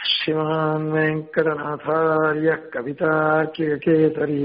श्रीमान् वेङ्कटनाथार्य कवितार्किकेसरी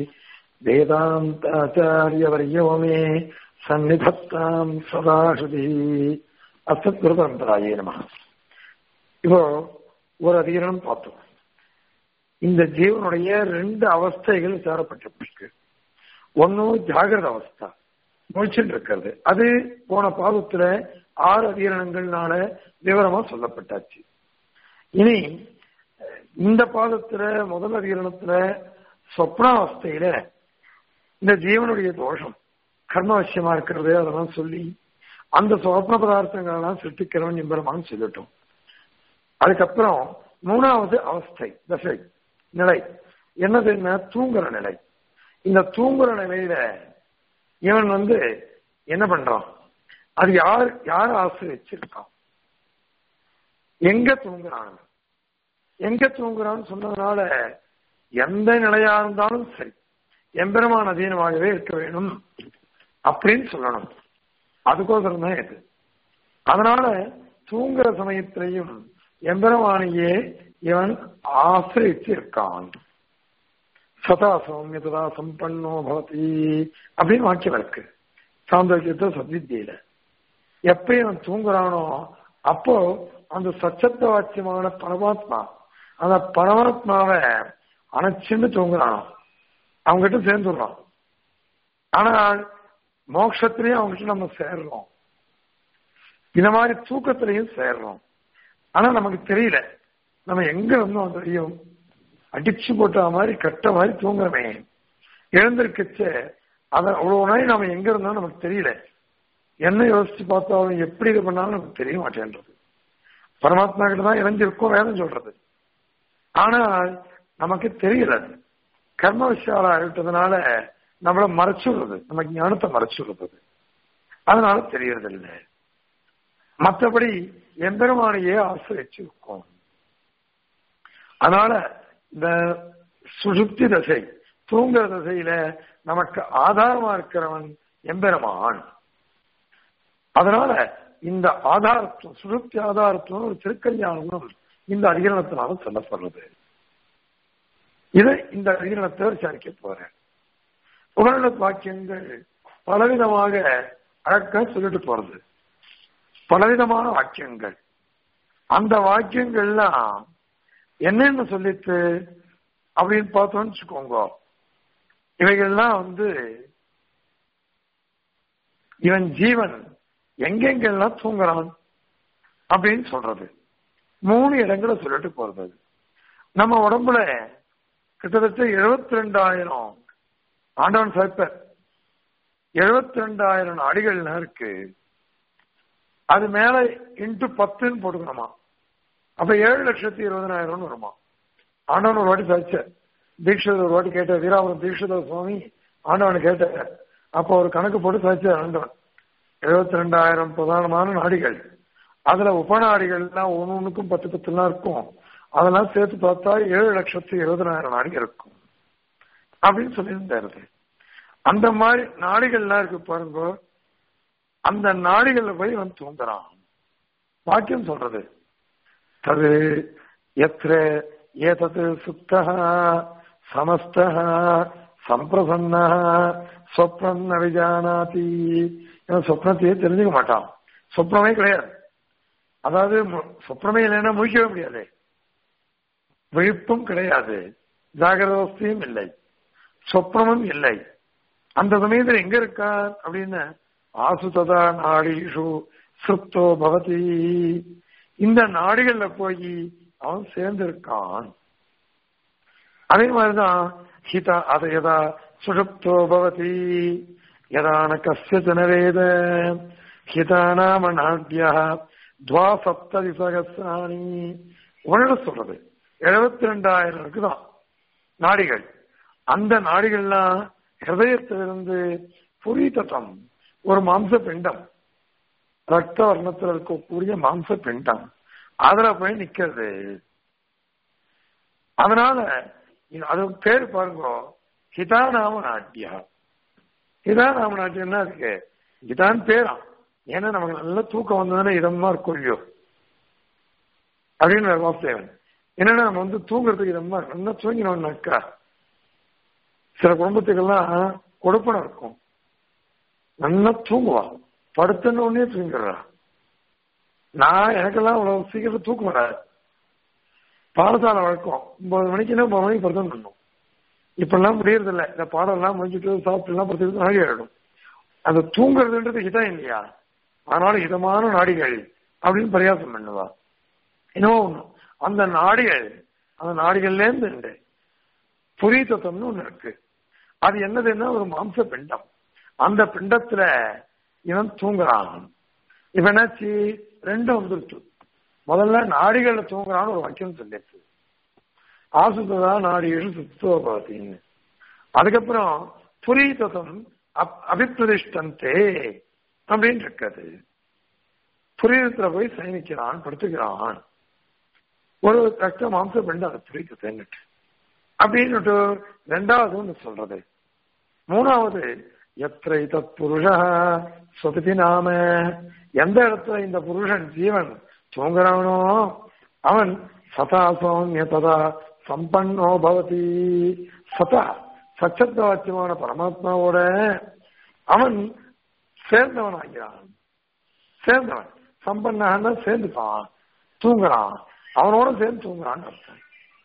वेदान्ताचार्यवर्यो मे सन्निधत्ताम् सदा हृदि அசத்குருபரம்பராயே நம இப்போ ஒரு அதிகரணம் பார்த்தோம் இந்த ஜீவனுடைய ரெண்டு அவஸ்தைகள் விசாரப்பட்டிருக்கு ஒன்னும் ஜாகிரத அவஸ்தா முழிச்சுட்டு இருக்கிறது அது போன பாதத்துல ஆறு அதிகரணங்கள்னால விவரமா சொல்லப்பட்டாச்சு இனி இந்த பாதத்துல முதல் அதிகரணத்துல சொப்னாவஸ்தையில இந்த ஜீவனுடைய தோஷம் கர்மவசியமா இருக்கிறது அதெல்லாம் சொல்லி அந்த சொப்ன பதார்த்தங்கள் எல்லாம் சிருஷ்டிக்கிறவன் எம்பெருமான்னு சொல்லிட்டோம் அதுக்கப்புறம் மூணாவது அவஸ்தை தசை நிலை என்னது என்ன தூங்குற நிலை இந்த தூங்குற நிலையில இவன் வந்து என்ன பண்றான் அது யார் யார் ஆசிரியச்சிருக்கான் எங்க தூங்குறான் எங்க தூங்குறான்னு சொன்னதுனால எந்த நிலையா இருந்தாலும் சரி எம்பெருமான் அதீனமாகவே இருக்க வேணும் அப்படின்னு சொல்லணும் அதுக்கோசரம் தான் இது அதனால தூங்குற சமயத்திலையும் எம்பெருமானையே இவன் ஆசிரிச்சு இருக்கான் சதா சௌமியதா சம்பன்னோ பவதி அப்படின்னு வாக்கியம் இருக்கு சாந்தோக்கியத்தை சத்வித்தியில எப்ப இவன் தூங்குறானோ அப்போ அந்த சச்சத்த வாக்கியமான பரமாத்மா அந்த பரமாத்மாவை அணைச்சுன்னு தூங்குறானோ அவங்ககிட்ட சேர்ந்துடுறான் ஆனால் மோட்சத்திலையும் அவங்ககிட்ட நம்ம சேர்றோம் இந்த மாதிரி தூக்கத்திலையும் சேர்றோம் ஆனா நமக்கு தெரியல நம்ம எங்க இருந்தோம் தெரியும் அடிச்சு போட்ட மாதிரி கட்ட மாதிரி தூங்குறமே எழுந்திருக்கச்ச அத அவ்வளவு நாள் நம்ம எங்க இருந்தோம் நமக்கு தெரியல என்ன யோசிச்சு பார்த்தாலும் எப்படி இது பண்ணாலும் நமக்கு தெரிய மாட்டேன்றது பரமாத்மா கிட்ட தான் இணைஞ்சிருக்கோம் வேதம் சொல்றது ஆனால் நமக்கு தெரியல கர்ம விஷயாலா இருக்கிறதுனால நம்மள மறைச்சுடுறது நம்ம ஞானத்தை மறைச்சுடுறது அதனால தெரியறது இல்லை மற்றபடி எம்பெருமானையே ஆசிரிச்சு இருக்கோம் அதனால இந்த சுசுப்தி தசை தூங்குற தசையில நமக்கு ஆதாரமா இருக்கிறவன் எம்பெருமான் அதனால இந்த ஆதாரத்துவம் சுசுப்தி ஆதாரத்துவம் ஒரு திருக்கல்யாணம் இந்த அதிகரணத்தினால சொல்லப்படுறது இதை இந்த அதிகரணத்தை விசாரிக்க போறேன் உபரண வாக்கியங்கள் பலவிதமாக அழக்க சொல்லிட்டு போறது பலவிதமான வாக்கியங்கள் அந்த வாக்கியங்கள்லாம் என்னென்ன சொல்லிட்டு அப்படின்னு பார்த்தோம்னு வச்சுக்கோங்க இவைகள்லாம் வந்து இவன் ஜீவன் எங்கெங்கெல்லாம் தூங்குறான் அப்படின்னு சொல்றது மூணு இடங்களை சொல்லிட்டு போறது நம்ம உடம்புல கிட்டத்தட்ட எழுபத்தி ரெண்டாயிரம் ஆண்டவன் சேர்ப்ப எழுபத்தி ரெண்டாயிரம் அடிகள்லாம் இருக்கு அது மேல இன்ட்டு பத்துன்னு போட்டுக்கணுமா அப்ப ஏழு லட்சத்தி இருபதனாயிரம்னு வருமா ஆண்டவன் ஒரு வாட்டி சாதிச்ச தீட்சிதர் ஒரு வாட்டி கேட்ட வீராபுரம் தீட்சிதர் சுவாமி ஆண்டவனை கேட்ட அப்போ ஒரு கணக்கு போட்டு சாதிச்ச ஆண்டவன் எழுபத்தி ரெண்டாயிரம் பிரதானமான நாடிகள் அதுல உபநாடிகள்லாம் ஒன்னொன்னுக்கும் பத்து பத்துலாம் இருக்கும் அதெல்லாம் சேர்த்து பார்த்தா ஏழு லட்சத்தி இருபதனாயிரம் நாடிகள் இருக்கும் அப்படின்னு சொல்லியிருந்தாரு அந்த மாதிரி நாடிகள்லாம் இருக்கு பாருங்க அந்த நாடிகள்ல போய் வந்து தூங்குறான் வாக்கியம் சொல்றது தது எத்திர ஏதது சுப்த சமஸ்த சம்பிரசன்ன சொப்னம் விஜானாதி சொப்னத்தையே தெரிஞ்சுக்க மாட்டான் சொப்னமே கிடையாது அதாவது சொப்னமே இல்லைன்னா முழிக்கவே முடியாது விழிப்பும் கிடையாது ஜாகிரதவஸ்தையும் இல்லை சொப்னமும் இல்லை அந்த சமயத்தில் எங்க இருக்கான் அப்படின்னு ஆசுததா நாடிஷு சுப்தோ பவதி இந்த நாடுகள்ல போய் அவன் சேர்ந்திருக்கான் அதே மாதிரிதான் ஹிதா அது எதா சுஷுப்தோ பவதி யதான கசியன வேத ஹிதா நாம நாட்டியா துவா சப்ததி சகசாணி உணர சொல்றது எழுபத்தி ரெண்டாயிரம் இருக்குதான் நாடிகள் அந்த நாடிகள்லாம் ஹிருதயத்திலிருந்து புரிதத்தம் ஒரு மாம்ச பிண்டம் ரத்த வர்ணத்தில் இருக்கக்கூடிய மாம்ச பிண்டம் அதுல போய் நிக்கிறது அதனால அது பேர் பாருங்க ஹிதாநாம நாட்டியா ஹிதாநாம நாட்டியம்னா அதுக்கு இதான் பேரா ஏன்னா நமக்கு நல்ல தூக்கம் வந்ததுன்னா இதமா இருக்கும் இல்லையோ அப்படின்னு வாசுதேவன் என்னன்னா நம்ம வந்து தூங்குறதுக்கு ரொம்ப நல்லா தூங்கினோம்னாக்கா சில குடும்பத்துக்கெல்லாம் கொடுப்பனம் இருக்கும் நல்லா தூங்குவா படுத்தன உடனே தூங்கிடுறா நான் எனக்கெல்லாம் அவ்வளவு சீக்கிரம் தூக்கம் வராது பாடசாலை வழக்கம் ஒன்பது மணிக்குன்னா ஒன்பது மணிக்கு படுத்தணும் பண்ணும் இப்பெல்லாம் முடியறது இல்லை இந்த பாடம் எல்லாம் முடிஞ்சுட்டு சாப்பிட்டு எல்லாம் படுத்துட்டு நாடி ஆயிடும் அந்த தூங்குறதுன்றது ஹிதம் இல்லையா அதனால ஹிதமான நாடிகள் அப்படின்னு பரியாசம் பண்ணுவா இன்னும் ஒண்ணு அந்த நாடிகள் அந்த நாடிகள்ல இருந்து புரி தத்துவம்னு ஒண்ணு இருக்கு அது என்னதுன்னா ஒரு மாம்ச பிண்டம் அந்த பிண்டத்துல இவன் தூங்குறான் இப்ப என்னாச்சு ரெண்டும் வந்துருச்சு முதல்ல நாடிகள்ல தூங்குறான்னு ஒரு வாக்கியம் சொல்லிடுச்சு ஆசுதா நாடிகள் சுத்தோபாத்தின்னு அதுக்கப்புறம் புரி தத்துவம் அபிப்பிரதிஷ்டந்தே அப்படின்னு இருக்காது புரியத்துல போய் சயனிக்கிறான் படுத்துக்கிறான் ஒரு ரத்த மாம்ச பெண்டு அதை புரியுது தேன்னுட்டு அப்படின்னுட்டு ரெண்டாவது ஒன்று சொல்றது மூணாவது எத்திரை தத் புருஷ சொபதி நாம எந்த இடத்துல இந்த புருஷன் ஜீவன் தூங்குறானோ அவன் சதா சௌமிய ததா சம்பன்னோ பவதி சதா சச்சத்தவாச்சியமான பரமாத்மாவோட அவன் சேர்ந்தவன் ஆகிறான் சேர்ந்தவன் சம்பன்னா சேர்ந்துட்டான் தூங்குறான் அவனோட சேர்ந்து தூங்குறான்னு அர்த்தம்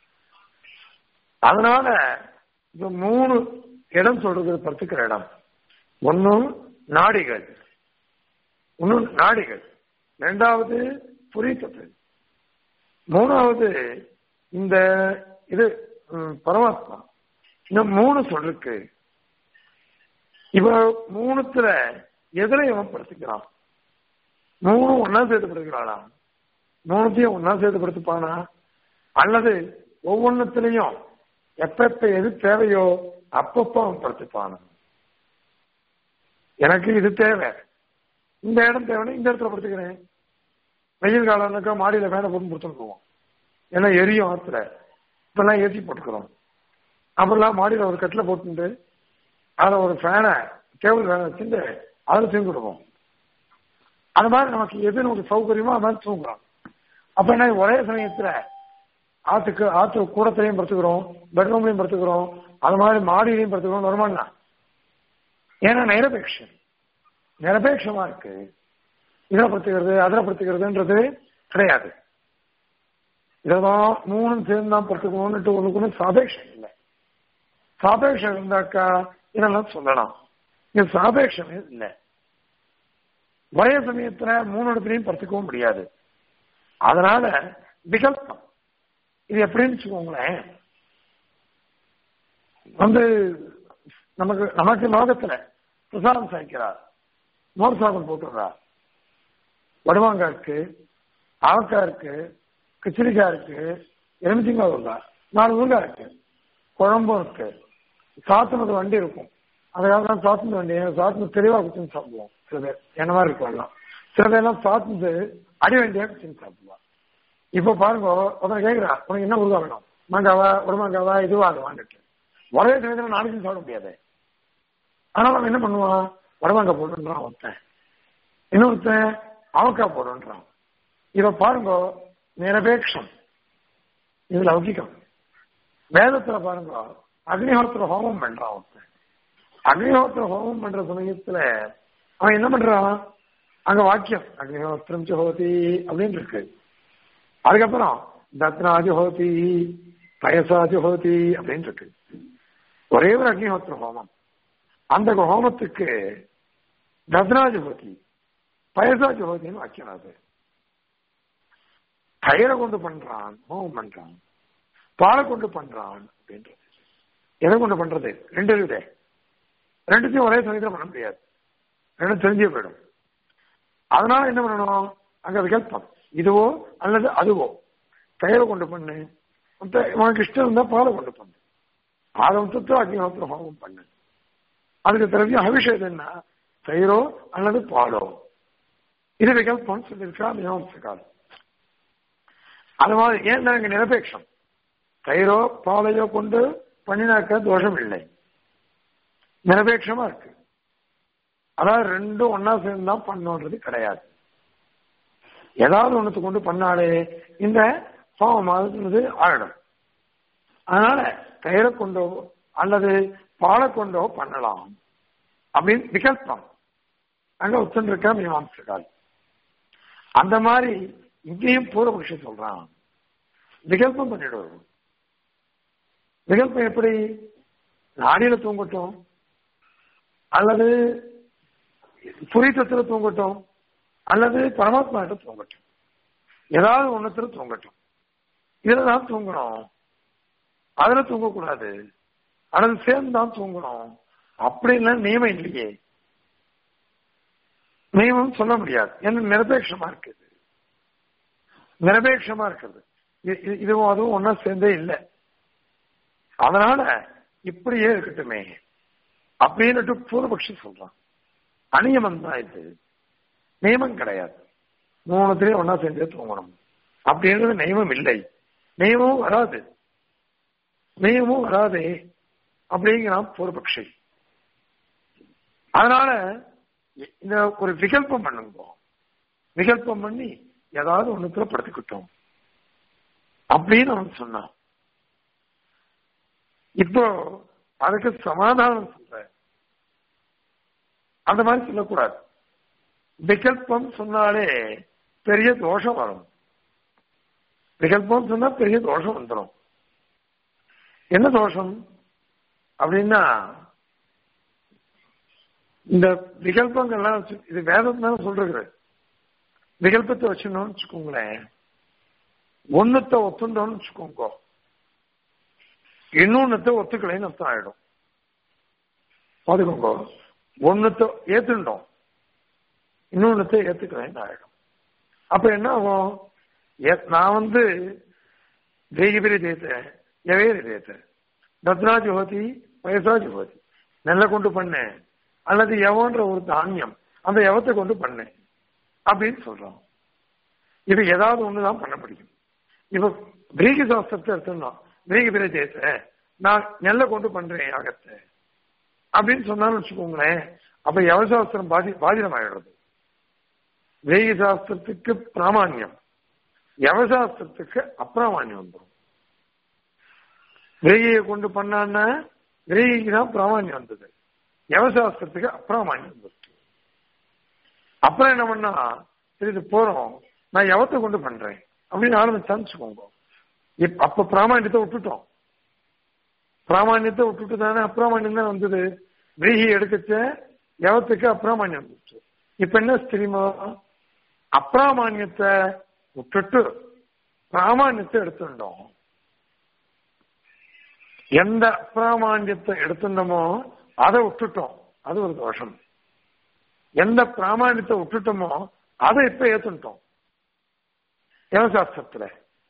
அதனால இந்த மூணு இடம் சொல்றது படுத்துக்கிற இடம் ஒன்னும் நாடிகள் ஒன்னும் நாடிகள் ரெண்டாவது புரித்தது மூணாவது இந்த இது பரமாத்மா இந்த மூணு சொல்லிருக்கு இவ மூணுத்துல எதிரை இவன் படுத்துக்கிறான் மூணு ஒன்னா சேர்த்து படுத்துக்கிறானா மூணுத்தையும் ஒன்னா சேர்த்து படுத்துப்பானா அல்லது ஒவ்வொன்னுத்திலையும் எப்ப எது தேவையோ அப்பப்போ அவன் படுத்துப்பான எனக்கு இது தேவை இந்த இடம் தேவைன்னா இந்த இடத்துல படுத்துக்கிறேன் வெயில் காலம்னாக்கா மாடியில மேல போட்டு படுத்துருவோம் ஏன்னா எரியும் ஆத்துல இப்பெல்லாம் ஏசி போட்டுக்கிறோம் அப்புறம் மாடியில ஒரு கட்டில போட்டுட்டு அதை ஒரு ஃபேனை டேபிள் ஃபேனை வச்சுட்டு அதில் தூங்கிடுவோம் அது மாதிரி நமக்கு எது நமக்கு சௌகரியமோ அது மாதிரி தூங்குறோம் அப்ப என்ன ஒரே சமயத்துல ஆத்துக்கு ஆத்து கூடத்திலையும் படுத்துக்கிறோம் பெட்ரூம்லையும் படுத்துக்கிறோம் அது மாதிரி மாடியிலையும் படுத்துக்கிறோம் வருமானா ஏன்னா நிரபேட்சம் நிரபேட்சமா இருக்கு இதில் படுத்துக்கிறது அதில் படுத்துக்கிறதுன்றது கிடையாது இதெல்லாம் மூணும் சேர்ந்து தான் படுத்துக்கணும்னுட்டு ஒண்ணுக்கு ஒன்று சாபேட்சம் இல்லை சாபேட்சம் இருந்தாக்கா இதெல்லாம் சொல்லலாம் இது சாபேட்சமே இல்லை ஒரே சமயத்துல மூணு இடத்துலையும் படுத்துக்கவும் முடியாது அதனால விகல்பம் இது எப்படின்னு வச்சுக்கோங்களேன் வந்து நமக்கு நமக்கு லோகத்துல பிரசாதம் சாய்க்கிறார் மோர் சாதம் போட்டுடுறார் வடுவாங்கா இருக்கு அவக்காய் இருக்கு கிச்சடிக்காய் இருக்கு எலுமிச்சிங்காய் ஊறுகாய் நாலு ஊறுகாய் இருக்கு குழம்பும் இருக்கு சாத்துனது வண்டி இருக்கும் அதுக்காக சாத்துனது வண்டி சாத்துனது தெளிவா குச்சின்னு சாப்பிடுவோம் சில பேர் என்ன மாதிரி இருக்கலாம் சில பேர்லாம் சாத்துனது அடி வண்டியா குச்சின்னு சாப்பிடுவா இப்ப பாருங்க ஒருத்தன் கேட்கிறா உனக்கு என்ன ஊறுகாய் வேணும் மாங்காவா ஒரு மாங்காவா இதுவா அது வாங்கிட்டு ஒரே சமயத்தில் நாளைக்கு சாப்பிட முடியாது ஆனால் அவன் என்ன பண்ணுவான் வடமாங்காய் போடுன்றான் ஒருத்தன் இன்னொருத்தன் அவக்காய் போடுன்றான் இத பாருங்க நிரபேட்சம் இது லௌகிகம் வேதத்துல பாருங்க அக்னிஹோத்திர ஹோமம் பண்றான் ஒருத்தன் அக்னிஹோத்திர ஹோமம் பண்ற சமயத்துல அவன் என்ன பண்றான் அங்க வாக்கியம் அக்னிஹோத்திரம் ஹோதி அப்படின்னு இருக்கு அதுக்கப்புறம் தத்னாஜி ஹோதி பயசாஜி ஹோதி அப்படின்னு இருக்கு ஒரே ஒரு அக்னிஹோத்திர ஹோமம் அந்த ஹோமத்துக்கு தத்னாஜி ஹோதி பயசாஜி ஹோதின்னு வாக்கியம் அது கயிறை கொண்டு பண்றான் ஹோமம் பண்றான் பாலை கொண்டு பண்றான் அப்படின்றது எதை கொண்டு பண்றது ரெண்டு இருக்குதே ரெண்டுத்தையும் ஒரே சமயத்தில் பண்ண முடியாது ரெண்டும் தெரிஞ்சே போயிடும் அதனால என்ன பண்ணணும் அங்க விகல்பம் இதுவோ அல்லது அதுவோ கயிறை கொண்டு பண்ணு உனக்கு இஷ்டம் இருந்தா பாலை கொண்டு பண்ணு ஆரம்பத்து அக்னிஹோத்திர ஹோமம் பண்ணு அதுக்கு திரவியம் அபிஷேகம் என்ன தயிரோ அல்லது பாலோ இது விகல்பம் சொல்லியிருக்கா மீமாம்சக்கால் அது மாதிரி ஏன் இங்க நிரபேட்சம் தயிரோ பாலையோ கொண்டு பண்ணினாக்க தோஷம் இல்லை நிரபேட்சமா இருக்கு அதாவது ரெண்டும் ஒன்னா சேர்ந்து தான் பண்ணோன்றது கிடையாது ஏதாவது ஒண்ணுத்து கொண்டு பண்ணாலே இந்த சோமமானது ஆயிடும் அதனால கயிறை கொண்டோ அல்லது பாலை கொண்டோ பண்ணலாம் அப்படின்னு விகல்பம் அங்க ஒத்துன்னு இருக்கா மீமாம்சகால் அந்த மாதிரி இங்கேயும் பூர்வபக்ஷி சொல்றான் விகல்பம் பண்ணிடுவோம் விகல்பம் எப்படி நாடியில தூங்கட்டும் அல்லது புரித்தத்துல தூங்கட்டும் அல்லது பரமாத்மா கிட்ட தூங்கட்டும் ஏதாவது ஒன்னத்துல தூங்கட்டும் இதுல தான் தூங்கணும் அதுல தூங்கக்கூடாது அல்லது சேர்ந்து தான் தூங்கணும் அப்படின்லாம் நியமம் இல்லையே நியமம் சொல்ல முடியாது என்ன நிரபேட்சமா இருக்குது நிரபேட்சமா இருக்குது இதுவும் அதுவும் ஒன்னா சேர்ந்தே இல்லை அதனால இப்படியே இருக்கட்டுமே அப்படின்னுட்டு பூர்வபக்ஷி சொல்றான் அநியமம் தான் இது நியமம் கிடையாது மூணுத்திலேயே ஒன்னா சேர்ந்தே தூங்கணும் அப்படின்றது நியமம் இல்லை நியமமும் வராது நியமமும் வராதே அப்படிங்கிறான் பூர்வபக்ஷி அதனால இந்த ஒரு விகல்பம் பண்ணுங்க விகல்பம் பண்ணி ஏதாவது ஒண்ணுத்துல படுத்துக்கிட்டோம் அப்படின்னு அவன் சொன்னான் இப்போ அதுக்கு சமாதானம் சொல்ற அந்த மாதிரி சொல்லக்கூடாது விகல்பம் சொன்னாலே பெரிய தோஷம் வரும் விகல்பம் சொன்னா பெரிய தோஷம் வந்துடும் என்ன தோஷம் அப்படின்னா இந்த விகல்பங்கள்லாம் வச்சு இது வேதம் தானே சொல்றது விகல்பத்தை வச்சுனோம்னு வச்சுக்கோங்களேன் ஒன்னுத்த ஒத்துண்டோம்னு வச்சுக்கோங்க இன்னொன்னத்தை ஒத்துக்கலைன்னு அர்த்தம் ஆயிடும் பாத்துக்கோங்க ஒன்னுத்த ஏத்துண்டோம் இன்னொன்னத்தை ஏத்துக்கலைன்னு ஆயிடும் அப்ப என்ன ஆகும் நான் வந்து தேகிபிரி தேத்தேன் எவேரி தேத்தேன் தத்ரா ஜுகதி வயசா ஜுகதி நெல்லை கொண்டு பண்ணேன் அல்லது எவன்ற ஒரு தானியம் அந்த எவத்தை கொண்டு பண்ணேன் அப்படின்னு சொல்றோம் இது ஏதாவது ஒண்ணுதான் பண்ண முடியும் இப்ப கிரீக சாஸ்திரத்தை எடுத்துடணும் கிரீக பிரதேச நான் நெல்லை கொண்டு பண்றேன் யாகத்தை அப்படின்னு சொன்னாலும் வச்சுக்கோங்களேன் அப்ப யவசாஸ்திரம் பாதி பாதிதம் ஆயிடுறது கிரீக சாஸ்திரத்துக்கு பிராமான்யம் யவசாஸ்திரத்துக்கு அப்பிராமான்யம் வந்துடும் கிரீகையை கொண்டு பண்ணான்னா கிரீகைக்கு தான் பிராமான்யம் வந்தது யவசாஸ்திரத்துக்கு அப்பிராமான்யம் வந்துருச்சு அப்புறம் என்ன பண்ணா சரி இது போறோம் நான் எவத்தை கொண்டு பண்றேன் அப்படின்னு ஆரம்பிச்சான்னு வச்சுக்கோங்க அப்ப பிராமான்யத்தை விட்டுட்டோம் பிராமான்யத்தை விட்டுட்டு தானே அப்பிராமான்யம் தான் வந்தது விரீகி எடுக்கச்ச எவத்துக்கு அப்பிராமான்யம் வந்துச்சு இப்ப என்ன தெரியுமா அப்பிராமான்யத்தை விட்டுட்டு பிராமான்யத்தை எடுத்துட்டோம் எந்த அப்பிராமான்யத்தை எடுத்துட்டோமோ அதை விட்டுட்டோம் அது ஒரு தோஷம் எந்த பிராமணியத்தை விட்டுட்டோமோ அதை இப்ப ஏத்துட்டோம் யோகசாஸ்திரத்துல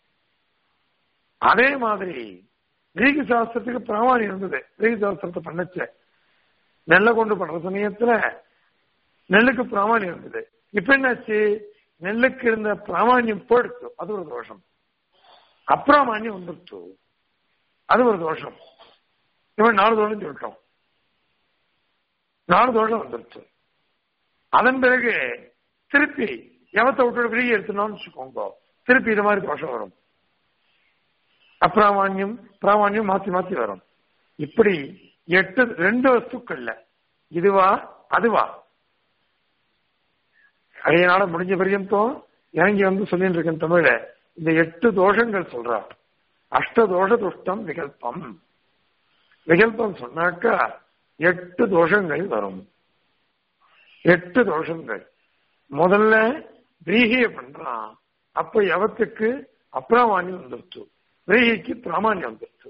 அதே மாதிரி கிரீக சாஸ்திரத்துக்கு பிராமணியம் இருந்தது கிரீக சாஸ்திரத்தை பண்ணச்ச நெல்லை கொண்டு பண்ற சமயத்துல நெல்லுக்கு பிராமணியம் இருந்தது இப்ப என்னாச்சு நெல்லுக்கு இருந்த பிராமணியம் போயிடுச்சு அது ஒரு தோஷம் அப்பிராமான்யம் வந்துருச்சு அது ஒரு தோஷம் இவன் நாலு தோஷம் சொல்லிட்டோம் நாலு தோஷம் வந்துருச்சு அதன் பிறகு திருப்பி எவத்தை விட்டு வெளியே எடுத்துனோம்னு வச்சுக்கோங்க திருப்பி இது மாதிரி தோஷம் வரும் அப்பிராமான்யம் பிராமான்யம் மாத்தி மாத்தி வரும் இப்படி எட்டு ரெண்டு வஸ்துக்கள்ல இதுவா அதுவா அதனால முடிஞ்ச பரியந்தம் இறங்கி வந்து சொல்லிட்டு இருக்கேன் தமிழ இந்த எட்டு தோஷங்கள் சொல்றார் அஷ்ட தோஷ துஷ்டம் விகல்பம் விகல்பம் சொன்னாக்கா எட்டு தோஷங்கள் வரும் எட்டு தோஷங்கள் முதல்ல பிரீகிய பண்றான் அப்ப எவத்துக்கு அப்பிராமான்யம் வந்துருச்சு பிரீகிக்கு பிராமான்யம் வந்துருச்சு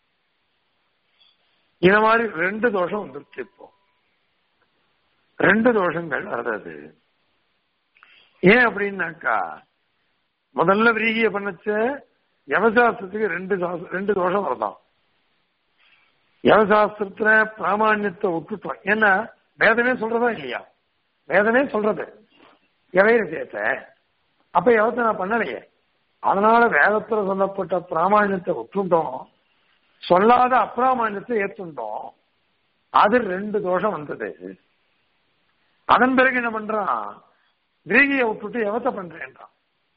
இந்த மாதிரி ரெண்டு தோஷம் வந்துருச்சு இப்போ ரெண்டு தோஷங்கள் வருது ஏன் அப்படின்னாக்கா முதல்ல விரீகிய பண்ணச்ச யவசாஸ்திரத்துக்கு ரெண்டு ரெண்டு தோஷம் வரலாம் யவசாஸ்திரத்துல பிராமான்யத்தை விட்டுட்டோம் ஏன்னா வேதமே சொல்றதா இல்லையா வேதமே சொல்றது எவைய விஷயத்த அப்ப எவத்தை நான் பண்ணலையே அதனால வேதத்துல சொல்லப்பட்ட பிராமான்யத்தை விட்டுட்டோம் சொல்லாத அப்பிராமான்யத்தை ஏத்துட்டோம் அது ரெண்டு தோஷம் வந்தது அதன் பிறகு என்ன பண்றான் கிரீகிய விட்டுட்டு எவத்தை பண்றேன்றான்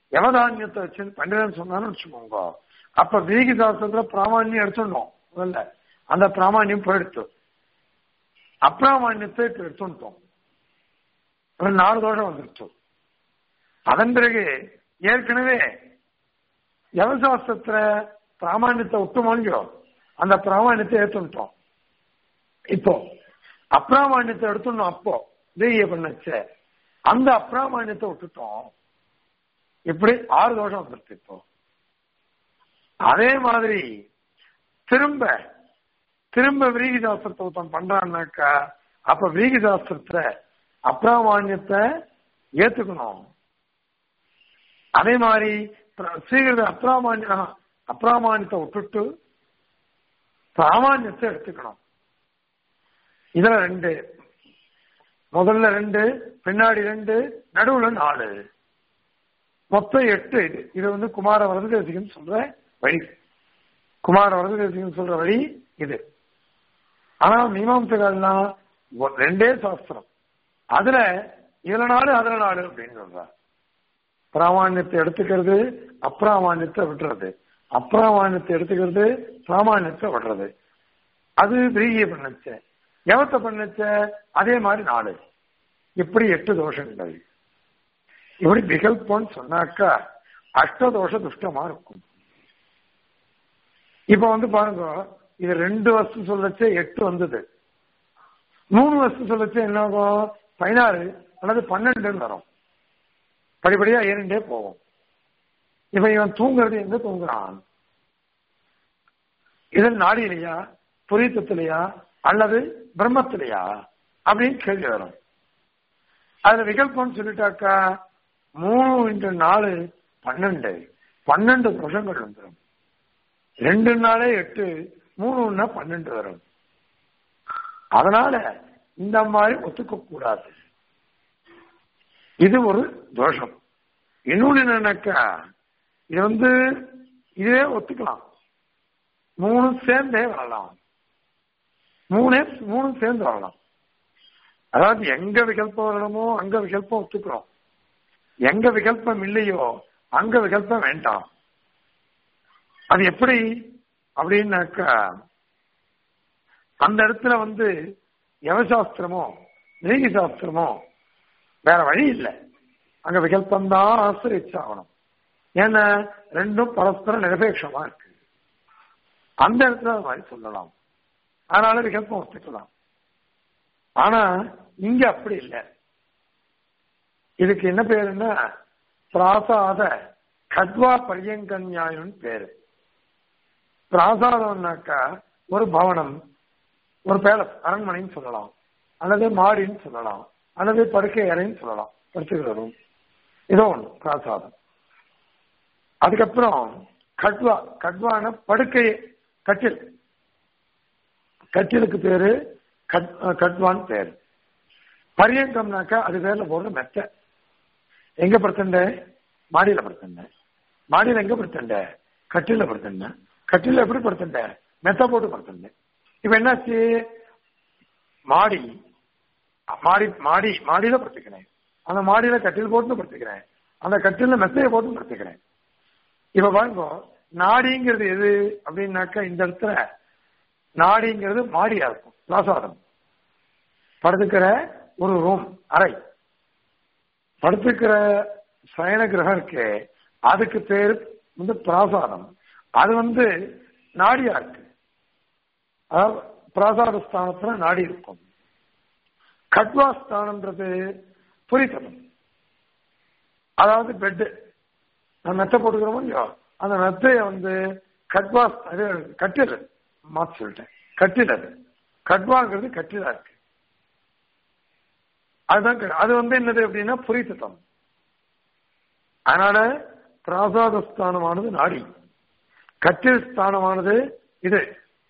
யமதானியத்தை வச்சு பண்டிதன் சொன்னான்னு வச்சுக்கோங்க அப்ப வீகி சாஸ்திரத்துல பிராமணியம் எடுத்துடணும் முதல்ல அந்த பிராமணியம் போயிடுத்து அப்பிராமணியத்தை இப்ப எடுத்துட்டோம் ஒரு நாலு தோஷம் வந்துருச்சு அதன் பிறகு ஏற்கனவே யவசாஸ்திரத்துல பிராமணியத்தை விட்டு மொழிஞ்சோ அந்த பிராமணியத்தை ஏத்துட்டோம் இப்போ அப்பிராமணியத்தை எடுத்துடணும் அப்போ வீகிய பண்ணச்ச அந்த அப்பிராமணியத்தை விட்டுட்டோம் இப்படி ஆறு தோஷம் வந்துருச்சு இப்போ அதே மாதிரி திரும்ப திரும்ப விரீகி சாஸ்திரத்தை ஒருத்தன் பண்றான்னாக்கா அப்ப விரீகி சாஸ்திரத்துல அப்பிராமான்யத்தை ஏத்துக்கணும் அதே மாதிரி ஸ்ரீகிருத அப்பிராமான்ய அப்பிராமான்யத்தை விட்டுட்டு பிராமான்யத்தை எடுத்துக்கணும் இதுல ரெண்டு முதல்ல ரெண்டு பின்னாடி ரெண்டு நடுவுல நாலு மொத்தம் எட்டு இது இது வந்து குமார வரதேசிகன் சொல்ற வழி குமார வரதேசிகன் சொல்ற வழி இது ஆனா மீமாம்சகள்னா ரெண்டே சாஸ்திரம் அதுல இதுல நாலு அதுல நாலு அப்படின்னு சொல்றார் பிராமான்யத்தை எடுத்துக்கிறது அப்பிராமான்யத்தை விடுறது அப்பிராமான்யத்தை எடுத்துக்கிறது பிராமான்யத்தை விடுறது அது பிரிகிய பண்ணச்ச எவத்தை பண்ணச்ச அதே மாதிரி நாலு இப்படி எட்டு தோஷங்கள் இப்படி விகல்பம்னு சொன்னாக்கா அஷ்டதோஷ துஷ்டமா இருக்கும் இப்ப வந்து பாருங்க இது ரெண்டு வருஷம் சொல்லச்சே எட்டு வந்தது மூணு வருஷம் சொல்லச்சே என்ன ஆகும் பதினாறு அல்லது பன்னெண்டுன்னு வரும் படிப்படியா ஏறிண்டே போகும் இப்ப இவன் தூங்குறது எங்க தூங்குறான் இதன் நாடியிலையா புரியத்திலையா அல்லது பிரம்மத்திலையா அப்படின்னு கேள்வி வரும் அதுல விகல்பம்னு சொல்லிட்டாக்கா மூணு இன்ட்டு நாலு பன்னெண்டு பன்னெண்டு வருஷங்கள் வந்துடும் ரெண்டு நாளே எட்டு மூணுன்னா பன்னெண்டு வரும் அதனால இந்த மாதிரி ஒத்துக்க கூடாது இது ஒரு தோஷம் இன்னொன்னு என்னன்னாக்கா இது வந்து இதே ஒத்துக்கலாம் மூணு சேர்ந்தே வரலாம் மூணே மூணு சேர்ந்து வரலாம் அதாவது எங்க விகல்பம் வரணுமோ அங்க விகல்பம் ஒத்துக்கிறோம் எங்க விகல்பம் இல்லையோ அங்க விகல்பம் வேண்டாம் அது எப்படி அப்படின்னாக்கா அந்த இடத்துல வந்து யவசாஸ்திரமோ நீதி சாஸ்திரமோ வேற வழி இல்லை அங்க விகல்பம் தான் ஆசிரிச்சாகணும் ஏன்னா ரெண்டும் பரஸ்பர நிரபேட்சமா இருக்கு அந்த இடத்துல அது மாதிரி சொல்லலாம் அதனால விகல்பம் ஒத்துக்கலாம் ஆனா இங்க அப்படி இல்லை இதுக்கு என்ன பேருன்னா பிராசாத கத்வா பரியங்கன்யாயம்னு பேரு பிராசாதம்னாக்கா ஒரு பவனம் ஒரு பேலஸ் அரண்மனைன்னு சொல்லலாம் அல்லது மாடின்னு சொல்லலாம் அல்லது படுக்கை அறைன்னு சொல்லலாம் படுத்துக்கிற ரூம் ஏதோ ஒன்று பிராசாதம் அதுக்கப்புறம் கட்வா கட்வான படுக்கை கட்டில் கட்டிலுக்கு பேரு கட்வான் பேரு பரியங்கம்னாக்கா அது பேர்ல போடுற மெத்த எங்க படுத்துண்ட மாடியில படுத்துண்ட மாடியில எங்க படுத்துண்ட கட்டில படுத்துண்ட கட்டில எப்படி படுத்துண்ட மெத்த போட்டு படுத்துண்ட இப்ப என்னாச்சு மாடி மாடி மாடி மாடியில படுத்துக்கிறேன் அந்த மாடியில கட்டில் போட்டு படுத்துக்கிறேன் அந்த கட்டில மெத்தையை போட்டு படுத்துக்கிறேன் இப்ப பாருங்க நாடிங்கிறது எது அப்படின்னாக்கா இந்த இடத்துல நாடிங்கிறது மாடியா இருக்கும் பிராசாதம் படுத்துக்கிற ஒரு ரூம் அறை படுத்துக்கிற சயன கிரகம் இருக்கு அதுக்கு பேர் வந்து பிராசாதம் அது வந்து நாடியா இருக்கு அதாவது பிராசாத ஸ்தானத்துல நாடி இருக்கும் கட்வா ஸ்தானம்ன்றது புரித்தனம் அதாவது பெட்டு நான் மெத்த போட்டுக்கிறோமோ இல்லையோ அந்த மெத்தைய வந்து கட்வா அது கட்டில் மாத்தி சொல்லிட்டேன் கட்டில் அது கட்வாங்கிறது கட்டிலா இருக்கு அதுதான் அது வந்து என்னது அப்படின்னா புரித்தம் அதனால பிராசாத ஸ்தானமானது நாடி கட்டில் ஸ்தானமானது இது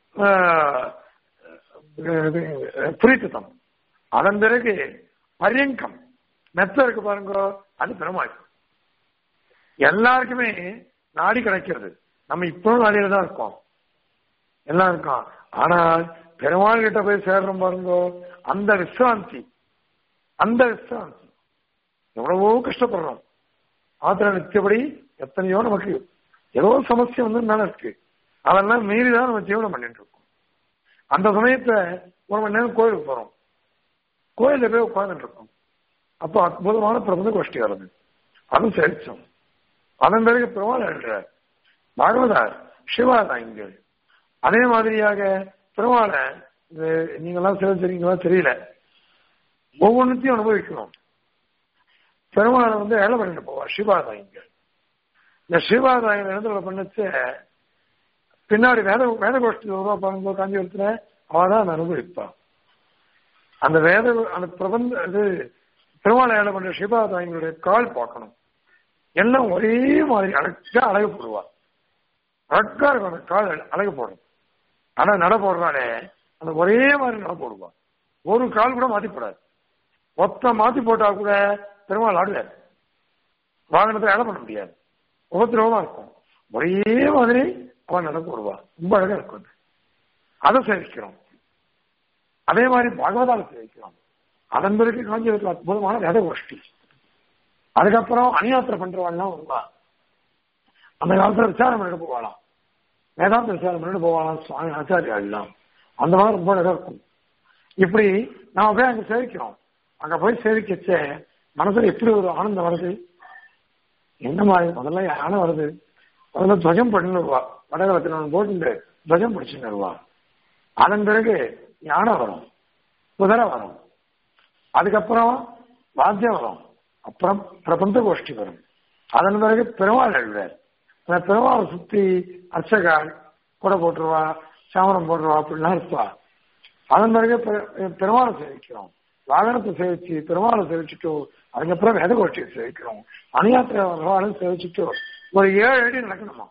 புரித்தம் அதன் பிறகு பரியங்கம் மெத்த இருக்கு பாருங்க அது பெருமாள் எல்லாருக்குமே நாடி கிடைக்கிறது நம்ம இப்பவும் நாடியில தான் இருக்கோம் எல்லாம் இருக்கோம் ஆனால் பெருமாள் கிட்ட போய் சேர்றோம் பாருங்க அந்த விசிராந்தி அந்த விசிராந்தி எவ்வளவோ கஷ்டப்படுறோம் ஆத்திர நித்தியபடி எத்தனையோ நமக்கு ஏதோ சமஸ்யை வந்து மேல இருக்கு அதெல்லாம் மீறிதான் நம்ம ஜீவனம் பண்ணிட்டு இருக்கோம் அந்த சமயத்துல ஒரு மணி நேரம் கோயிலுக்கு போறோம் கோயில போய் உட்கார்ந்துட்டு இருக்கோம் அப்போ அற்புதமான பிரபந்த கோஷ்டி வருது அதுவும் சரிச்சோம் அதன் பிறகு பெருமாள் எழுறார் பாகவதார் சிவாதாயங்கள் அதே மாதிரியாக பெருமாளை நீங்களாம் சில தெரியுங்களா தெரியல ஒவ்வொன்றத்தையும் அனுபவிக்கணும் பெருமாளை வந்து வேலை பண்ணிட்டு போவா சிவாதாயங்கள் இந்த சிவாதாயம் இடத்துல பண்ணச்சு பின்னாடி வேத வேத கோஷ்டி வருவா பாருங்க காஞ்சிபுரத்துல அவதான் அதை அனுபவிப்பா அந்த வேத அந்த பிரபந்த இது பெருமாளை வேலை பண்ற சிவாதாயங்களுடைய கால் பார்க்கணும் எல்லாம் ஒரே மாதிரி அழகா அழகு போடுவா அழகா இருக்கும் அந்த கால் அழகு போடும் ஆனா நட போடுறானே அந்த ஒரே மாதிரி நட போடுவா ஒரு கால் கூட மாத்தி போடாது மொத்த மாத்தி போட்டா கூட பெருமாள் ஆடுவார் வாகனத்தை வேலை பண்ண முடியாது உபத்திரவமா இருக்கும் ஒரே மாதிரி அவன் நட போடுவா ரொம்ப அழகா இருக்கும் அது அதை சேவிக்கிறோம் அதே மாதிரி பாகவதால சேவிக்கிறோம் அதன் பிறகு காஞ்சிபுரத்தில் அற்புதமான வேத கோஷ்டி அதுக்கப்புறம் அணியாத்திரை பண்றவாள்லாம் வருவா அந்த காலத்துல விசாரம் பண்ணிட்டு போவாளாம் வேதாந்த விசாரம் பண்ணிட்டு போவாளாம் சுவாமி ஆச்சாரியாலாம் அந்த மாதிரி ரொம்ப அழகா இருக்கும் இப்படி நாம போய் அங்க சேவிக்கிறோம் அங்க போய் சேவிக்கச்சே மனசுல எப்படி ஒரு ஆனந்தம் வருது என்ன மாதிரி முதல்ல யானை வருது முதல்ல துவஜம் பண்ணு வருவா வடகலத்தில் போட்டு துவஜம் பிடிச்சுன்னு வருவா அதன் பிறகு யானை வரும் குதிரை வரும் அதுக்கப்புறம் வாத்தியம் வரும் அப்புறம் பிரபந்த கோஷ்டி வரும் அதன் பிறகு பெருமாள் எழுவார் அந்த பெருமாளை சுத்தி அர்ச்சகால் கூட போட்டுருவா சாமரம் போட்டுருவா அப்படிலாம் இருப்பா அதன் பிறகு பெருமாளை சேவிக்கிறோம் வாகனத்தை சேவிச்சு பெருமாளை சேவிச்சுட்டு அதுக்கப்புறம் வேத கோஷ்டியை சேவிக்கிறோம் அணியாத்திரை வரவாலும் சேவிச்சுட்டு ஒரு ஏழு அடி நடக்கணுமா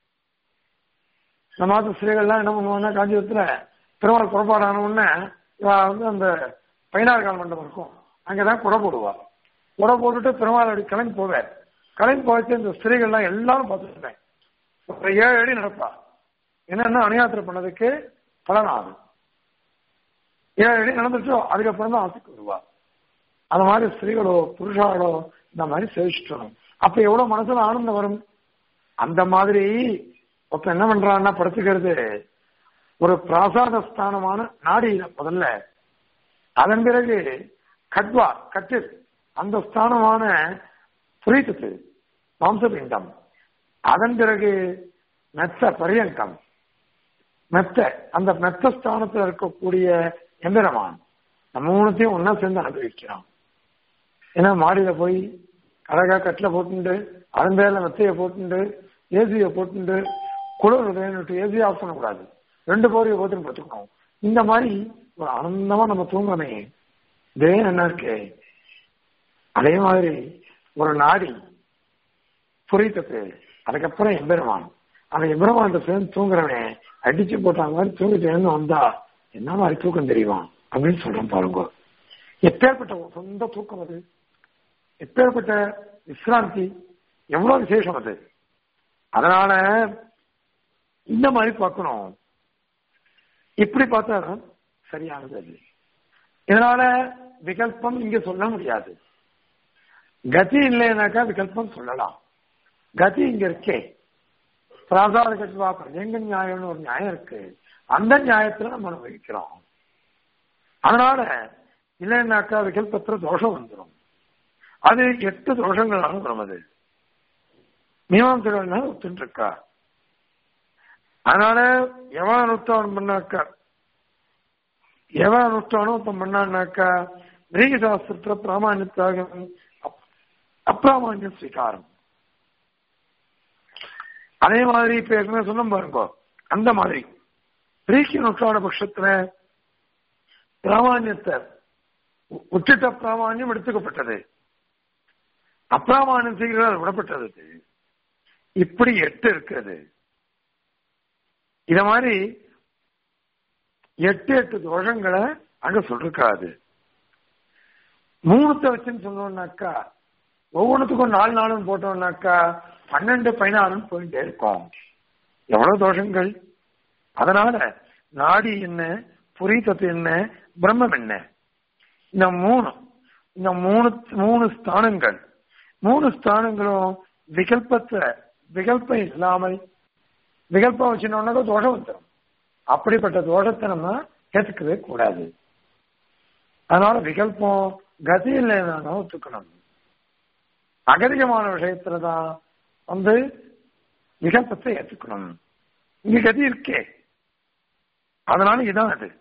இந்த மாத ஸ்திரீகள்லாம் என்ன பண்ணுவாங்கன்னா காஞ்சிபுரத்துல பெருமாள் புறப்பாடான உடனே இவ வந்து அந்த பதினாறு கால் மண்டபம் இருக்கும் அங்கதான் குடை போடுவா குடை போட்டுட்டு பெருமாள் அப்படி கிளம்பி போவார் கிளம்பி போச்சு இந்த ஸ்திரீகள்லாம் எல்லாரும் பார்த்துருப்பேன் ஒரு ஏழு அடி நடப்பா என்னென்ன அணியாத்திரை பண்ணதுக்கு பலனாகும் ஏழு அடி நடந்துச்சோ அதுக்கப்புறம் தான் ஆசைக்கு வருவா அந்த மாதிரி ஸ்திரீகளோ புருஷாலோ இந்த மாதிரி சேவிச்சிட்டோம் அப்ப எவ்வளவு மனசுல ஆனந்தம் வரும் அந்த மாதிரி ஒருத்தன் என்ன பண்றான்னா படுத்துக்கிறது ஒரு பிராசாத ஸ்தானமான நாடியில முதல்ல அதன் பிறகு கட்வா கட்டு அந்த ஸ்தானமான புரித்தது மாம்சபிண்டம் அதன் பிறகு மெத்த பரியங்கம் மெத்த அந்த மெத்த ஸ்தானத்தில் இருக்கக்கூடிய எந்திரமான் நம்ம மூணுத்தையும் ஒன்னா சேர்ந்து அனுபவிக்கிறோம் ஏன்னா மாடியில போய் அழகா கட்டில போட்டுண்டு அதன் பேர்ல மெத்தைய போட்டுண்டு ஏசிய போட்டுண்டு குளிர் வேணுட்டு ஏசி ஆஃப் பண்ணக்கூடாது ரெண்டு போரையும் போட்டுன்னு படுத்துக்கணும் இந்த மாதிரி ஒரு ஆனந்தமா நம்ம தூங்கமே இதே என்ன இருக்கு அதே மாதிரி ஒரு நாடி புரித்தது அதுக்கப்புறம் எம்பெருமான் அந்த எம்பெருமான் சேர்ந்து தூங்குறவனே அடிச்சு போட்ட மாதிரி தூங்கிட்டு எழுந்து வந்தா என்ன மாதிரி தூக்கம் தெரியுமா அப்படின்னு சொல்றோம் பாருங்க எப்பேற்பட்ட சொந்த தூக்கம் அது எப்பேற்பட்ட விசிராந்தி எவ்வளவு விசேஷம் அது அதனால இந்த மாதிரி பார்க்கணும் இப்படி பார்த்தா சரியானது அது இதனால விகல்பம் இங்க சொல்ல முடியாது கதி இல்லைனாக்கா விகல்பம் சொல்லலாம் கதி இங்க இருக்கே பிராசாத கட்வா பிரஜங்க நியாயம்னு ஒரு நியாயம் இருக்கு அந்த நியாயத்துல நம்ம அனுபவிக்கிறோம் அதனால இல்லைன்னாக்கா விகல்பத்துல தோஷம் வந்துடும் அது எட்டு தோஷங்களாலும் வரும் அது மீமாம்சங்கள் ஒத்துட்டு இருக்கா அதனால எவன் அனுஷ்டானம் பண்ணாக்கா எவன் அனுஷ்டானம் ஒருத்தன் பண்ணான்னாக்கா கிரீக சாஸ்திரத்துல பிராமணியத்தாக அப்பிராமணிய ஸ்வீகாரம் அதே மாதிரி இப்ப ஏற்கனவே சொன்ன பாருங்க அந்த மாதிரி கிரீக்கி அனுஷ்டான பட்சத்துல பிராமணியத்தை உச்சிட்ட பிராமணியம் எடுத்துக்கப்பட்டது அப்பிராமணியம் செய்கிறார் விடப்பட்டது இப்படி எட்டு இருக்கிறது இத மாதிரி எட்டு எட்டு தோஷங்களை அங்க சொல்லிருக்காது மூணுத்த வச்சுன்னு சொன்னோம்னாக்கா ஒவ்வொன்றுத்துக்கும் நாலு நாளும் போட்டோம்னாக்கா பன்னெண்டு பதினாறுன்னு போயிட்டே இருக்கும் எவ்வளவு தோஷங்கள் அதனால நாடி என்ன புரித்தத்து என்ன பிரம்மம் என்ன இந்த மூணு இந்த மூணு மூணு ஸ்தானங்கள் மூணு ஸ்தானங்களும் விகல்பத்தை விகல்பம் இல்லாமல் விகல்பம் வச்சுனோம்னாக்க தோஷம் வந்துடும் அப்படிப்பட்ட தோஷத்தை நம்ம ஏத்துக்கவே கூடாது அதனால விகல்பம் கதி இல்லைன்னா ஒத்துக்கணும் அகதிகமான விஷயத்துலதான் வந்து விகல்பத்தை ஏத்துக்கணும் இங்க கதி இருக்கே அதனால இதான் அது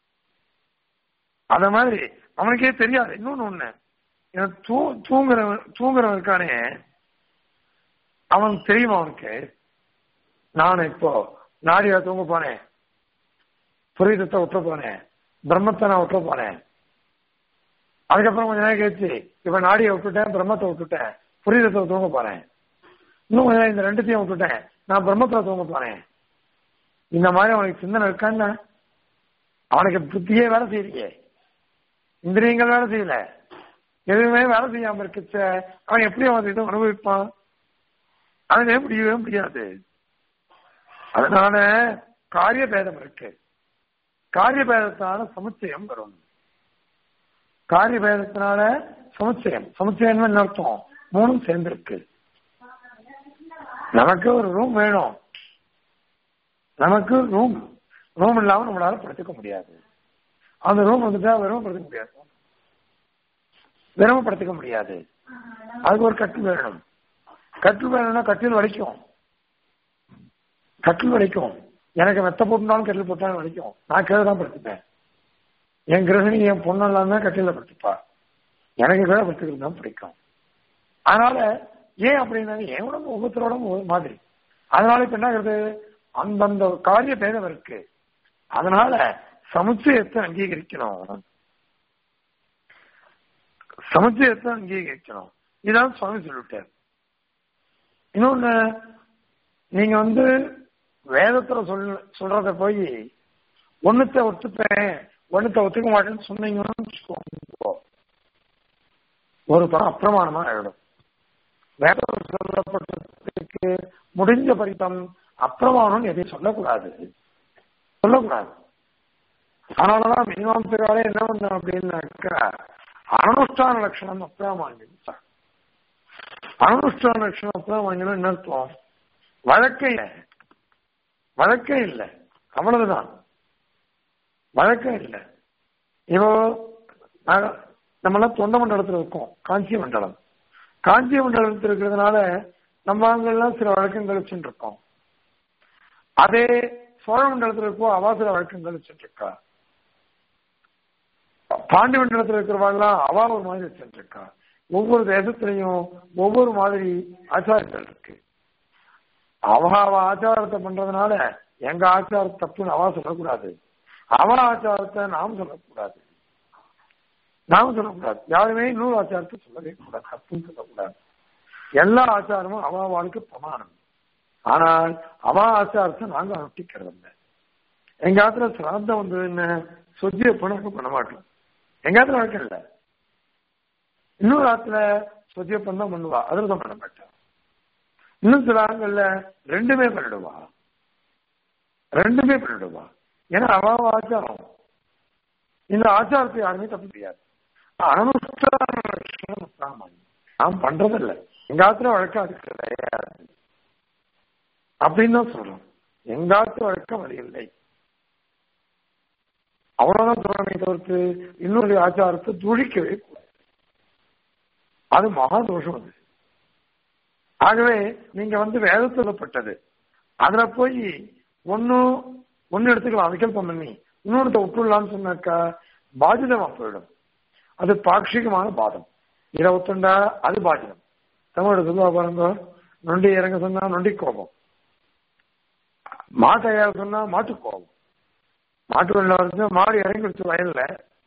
அத மாதிரி அவனுக்கே தெரியாது இன்னொன்னு ஒண்ணு எனக்கு தூ தூங்குறவன் தூங்குறவன் இருக்கானே அவன் தெரியுமா அவனுக்கு நான் இப்போ நாடியா தூங்க போனேன் புரிதத்தை விட்டு போனேன் பிரம்மத்தை நான் விட்டு போனேன் அதுக்கப்புறம் கொஞ்ச நேரம் கழிச்சு இப்ப நாடியை விட்டுட்டேன் பிரம்மத்தை விட்டுட்டேன் புரிதத்தை தூங்க போறேன் இன்னும் கொஞ்ச நேரம் இந்த ரெண்டுத்தையும் விட்டுட்டேன் நான் பிரம்மத்துல தூங்க போறேன் இந்த மாதிரி அவனுக்கு சிந்தனை இருக்கான்னா அவனுக்கு புத்தியே வேலை செய்யலையே இந்திரியங்கள் வேலை செய்யல எதுவுமே வேலை செய்யாம இருக்குச்ச அவன் எப்படி அவன் இதை அனுபவிப்பான் அவனே முடியவே முடியாது அதனால காரிய பேதம் இருக்கு காரிய பேதத்தினால சமுச்சயம் வரும் காரிய பேதத்தினால சமுச்சயம் சமுச்சயம் என்ன அர்த்தம் மூணும் சேர்ந்திருக்கு நமக்கு ஒரு ரூம் வேணும் நமக்கு ரூம் ரூம் இல்லாம நம்மளால படுத்துக்க முடியாது அந்த ரூம் வந்துட்டா வெறும் படுத்துக்க முடியாது வெறும் படுத்துக்க முடியாது அதுக்கு ஒரு கட்டில் வேணும் கட்டில் வேணும்னா கட்டில் வலிக்கும் கட்டில் வலிக்கும் எனக்கு மெத்த போட்டுனாலும் கட்டில் போட்டாலும் வலிக்கும் நான் கீழே தான் படுத்துப்பேன் என் கிரகணி என் பொண்ணெல்லாம் தான் கட்டில படுத்துப்பா எனக்கு கீழே படுத்துக்கிறது தான் பிடிக்கும் அதனால ஏன் அப்படின்னா என் உடம்பு ஒவ்வொருத்தரோட ஒரு மாதிரி அதனால இப்ப என்ன ஆகுது அந்தந்த காரிய பேதம் இருக்கு அதனால சமுச்சயத்தை அங்கீகரிக்கணும் சமுச்சயத்தை அங்கீகரிக்கணும் இதான் சுவாமி சொல்லிட்டார் இன்னொன்னு நீங்க வந்து வேதத்துல சொல் சொல்றத போய் ஒண்ணுத்த ஒத்துப்பேன் ஒண்ணுத்த ஒத்துக்க மாட்டேன்னு சொன்னீங்கன்னு வச்சுக்கோங்க ஒரு படம் அப்பிரமாணமா ஆயிடும் வேதத்தில் சொல்லப்பட்டதுக்கு முடிஞ்ச பரிதம் அப்பிரமாணம் எதையும் சொல்லக்கூடாது சொல்லக்கூடாது அதனாலதான் மீமாம்சகாலே என்ன பண்ண அப்படின்னாக்கா அனுஷ்டான லட்சணம் அப்பிரமாண்யம் அனுஷ்டான லட்சணம் அப்பிரமாண்யம் என்ன அர்த்தம் வழக்கே இல்லை வழக்கே இல்லை அவ்வளவுதான் வழக்கம் இல்லை இப்போ நம்மளாம் தொண்ட மண்டலத்தில் இருக்கோம் காஞ்சி மண்டலம் காஞ்சி மண்டலத்தில் இருக்கிறதுனால நம்ம அங்கெல்லாம் சில வழக்கங்கள் வச்சுட்டு இருக்கோம் அதே சோழ மண்டலத்தில் இருக்கோ அவா சில வழக்கங்கள் வச்சுட்டு இருக்கா பாண்டி மண்டலத்தில் இருக்கிறவாள்லாம் அவா ஒரு மாதிரி வச்சுட்டு இருக்கா ஒவ்வொரு தேசத்திலையும் ஒவ்வொரு மாதிரி ஆச்சாரங்கள் இருக்கு அவ அவ ஆச்சாரத்தை பண்றதுனால எங்க ஆச்சாரம் தப்புன்னு அவா சொல்லக்கூடாது அவ ஆச்சாரத்தை நாம் சொல்லக்கூடாது நாம் சொல்லக்கூடாது யாருமே இன்னொரு ஆச்சாரத்தை சொல்லவே கூடாது தப்புன்னு சொல்லக்கூடாது எல்லா ஆச்சாரமும் அவ வாழ்க்கை பிரமாணம் ஆனால் அவ ஆச்சாரத்தை நாங்க அனுஷ்டிக்கிறது இல்லை எங்க ஆத்துல சிராந்தம் வந்து என்ன சொஜ்ஜிய பணம் பண்ண மாட்டோம் எங்க ஆத்துல வழக்கம் இல்லை இன்னொரு ஆத்துல சொஜ்ஜிய பண்ணம் பண்ணுவா அதில் தான் பண்ண மாட்டேன் இன்னும் சில ஆண்கள்ல ரெண்டுமே பண்ணிடுவா ரெண்டுமே பண்ணிடுவா ஏன்னா அவ ஆச்சாரம் இந்த ஆச்சாரத்தை யாருமே தப்பு முடியாது அனுஷ்டான லட்சணம் சாமானியம் நாம் பண்றதில்லை எங்க ஆத்துல வழக்கம் அது கிடையாது அப்படின்னு தான் சொல்றோம் எங்க ஆத்து வழக்கம் அது இல்லை அவ்வளவுதான் சொல்றமே தவிர்த்து இன்னொரு ஆச்சாரத்தை துழிக்கவே கூடாது அது மகா தோஷம் அது ஆகவே நீங்க வந்து வேத சொல்லப்பட்டது அதுல போய் ஒன்னு ஒன்னு எடுத்துக்கலாம் விகல்பம் பண்ணி இன்னொருத்த விட்டுடலாம்னு சொன்னாக்கா பாதிதமா போயிடும் அது பாட்சிகமான பாதம் இதை ஒத்துண்டா அது பாதிதம் தமிழோட சொல்லுவா பாருங்க நொண்டி இறங்க சொன்னா நொண்டி கோபம் மாட்டை ஏற சொன்னா மாட்டு கோபம் மாட்டு வெள்ள வந்து மாடு இறங்கிடுச்சு வயல்ல